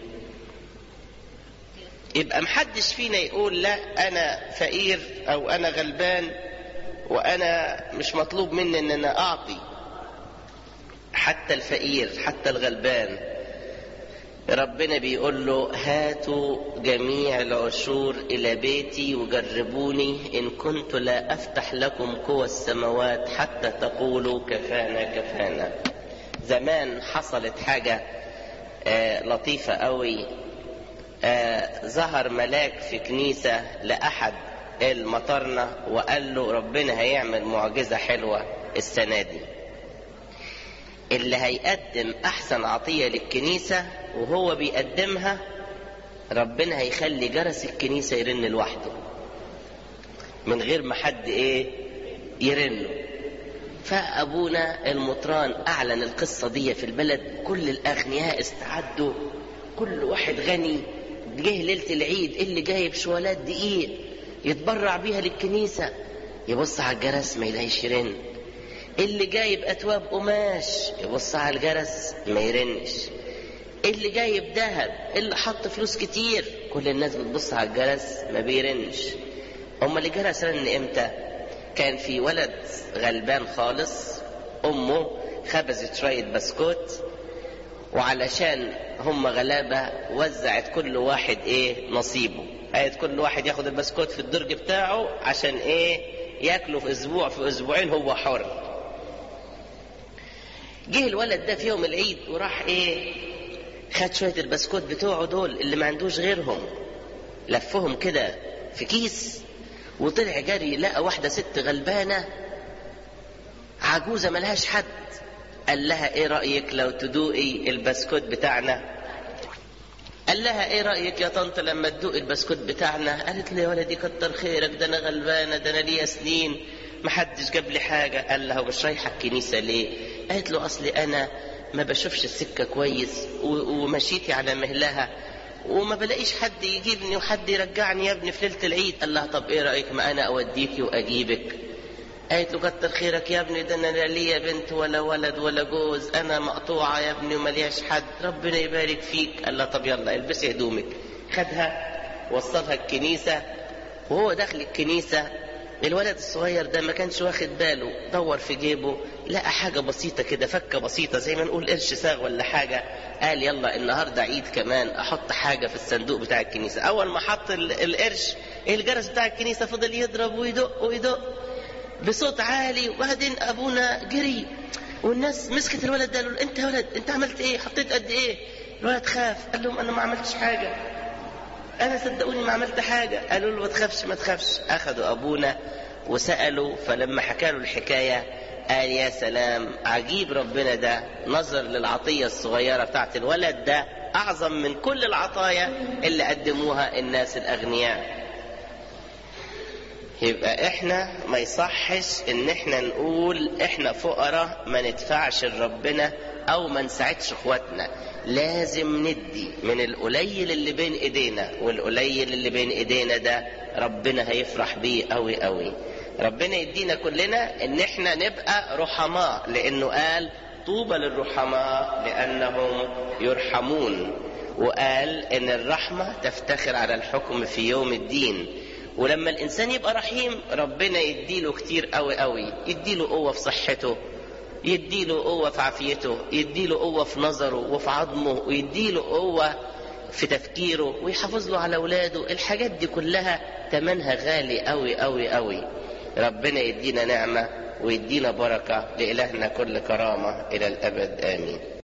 يبقى محدش فينا يقول لا انا فقير او انا غلبان وانا مش مطلوب مني ان انا اعطي حتى الفقير حتى الغلبان ربنا بيقول له هاتوا جميع العشور الى بيتي وجربوني ان كنت لا افتح لكم قوى السماوات حتى تقولوا كفانا كفانا زمان حصلت حاجة آه لطيفة قوي آه ظهر ملاك في كنيسة لأحد المطرنة وقال له ربنا هيعمل معجزة حلوة السنة دي اللي هيقدم أحسن عطية للكنيسة وهو بيقدمها ربنا هيخلي جرس الكنيسة يرن لوحده من غير ما حد ايه يرنه فأبونا المطران أعلن القصة دي في البلد كل الأغنياء استعدوا كل واحد غني جه ليلة العيد اللي جايب شوالات دقيق يتبرع بيها للكنيسة يبص على الجرس ما يلاقيش يرن اللي جايب أتواب قماش يبص على الجرس ما يرنش اللي جايب ذهب اللي حط فلوس كتير كل الناس بتبص على الجرس ما بيرنش أما اللي جرس رن إمتى كان في ولد غلبان خالص أمه خبزت شوية بسكوت وعلشان هم غلابة وزعت كل واحد ايه نصيبه قالت كل واحد ياخد البسكوت في الدرج بتاعه عشان ايه ياكله في اسبوع في اسبوعين هو حر جه الولد ده في يوم العيد وراح ايه خد شوية البسكوت بتوعه دول اللي ما عندوش غيرهم لفهم كده في كيس وطلع جري لقى واحدة ست غلبانة عجوزة ملهاش حد قال لها ايه رأيك لو تدوقي البسكوت بتاعنا قال لها ايه رأيك يا طنط لما تدوقي البسكوت بتاعنا قالت لي يا ولدي كتر خيرك ده انا غلبانة ده انا ليا سنين محدش جاب لي حاجة قال لها مش رايحة الكنيسة ليه قالت له اصلي انا ما بشوفش السكة كويس ومشيتي على مهلها وما بلاقيش حد يجيبني وحد يرجعني يا ابني في ليلة العيد قال لها طب ايه رأيك ما انا اوديكي واجيبك قالت له كتر خيرك يا ابني ده انا لا ليا بنت ولا ولد ولا جوز انا مقطوعه يا ابني وملياش حد ربنا يبارك فيك قال لها طب يلا البسي هدومك خدها وصلها الكنيسه وهو داخل الكنيسه الولد الصغير ده ما كانش واخد باله دور في جيبه لقى حاجه بسيطه كده فكه بسيطه زي ما نقول قرش ساغ ولا حاجه قال يلا النهارده عيد كمان احط حاجه في الصندوق بتاع الكنيسه اول ما حط القرش الجرس بتاع الكنيسه فضل يضرب ويدق ويدق بصوت عالي وبعدين ابونا جري والناس مسكت الولد ده قالوا انت يا ولد انت عملت ايه حطيت قد ايه الولد خاف قال لهم انا ما عملتش حاجه انا صدقوني ما عملت حاجه قالوا له ما تخافش ما تخافش اخذوا ابونا وسالوا فلما حكى له الحكايه قال يا سلام عجيب ربنا ده نظر للعطيه الصغيره بتاعت الولد ده اعظم من كل العطايا اللي قدموها الناس الاغنياء يبقى احنا ما يصحش ان احنا نقول احنا فقراء ما ندفعش لربنا او ما نساعدش اخواتنا لازم ندي من القليل اللي بين ايدينا والقليل اللي بين ايدينا ده ربنا هيفرح بيه قوي قوي ربنا يدينا كلنا ان احنا نبقى رحماء لانه قال طوبى للرحماء لانهم يرحمون وقال ان الرحمه تفتخر على الحكم في يوم الدين ولما الانسان يبقى رحيم ربنا يديله كتير قوي قوي يديله قوه في صحته يديله قوه في عافيته يديله قوه في نظره وفي عظمه ويديله قوه في تفكيره ويحافظ له على اولاده الحاجات دي كلها تمنها غالي قوي قوي قوي ربنا يدينا نعمه ويدينا بركه لالهنا كل كرامه الى الابد امين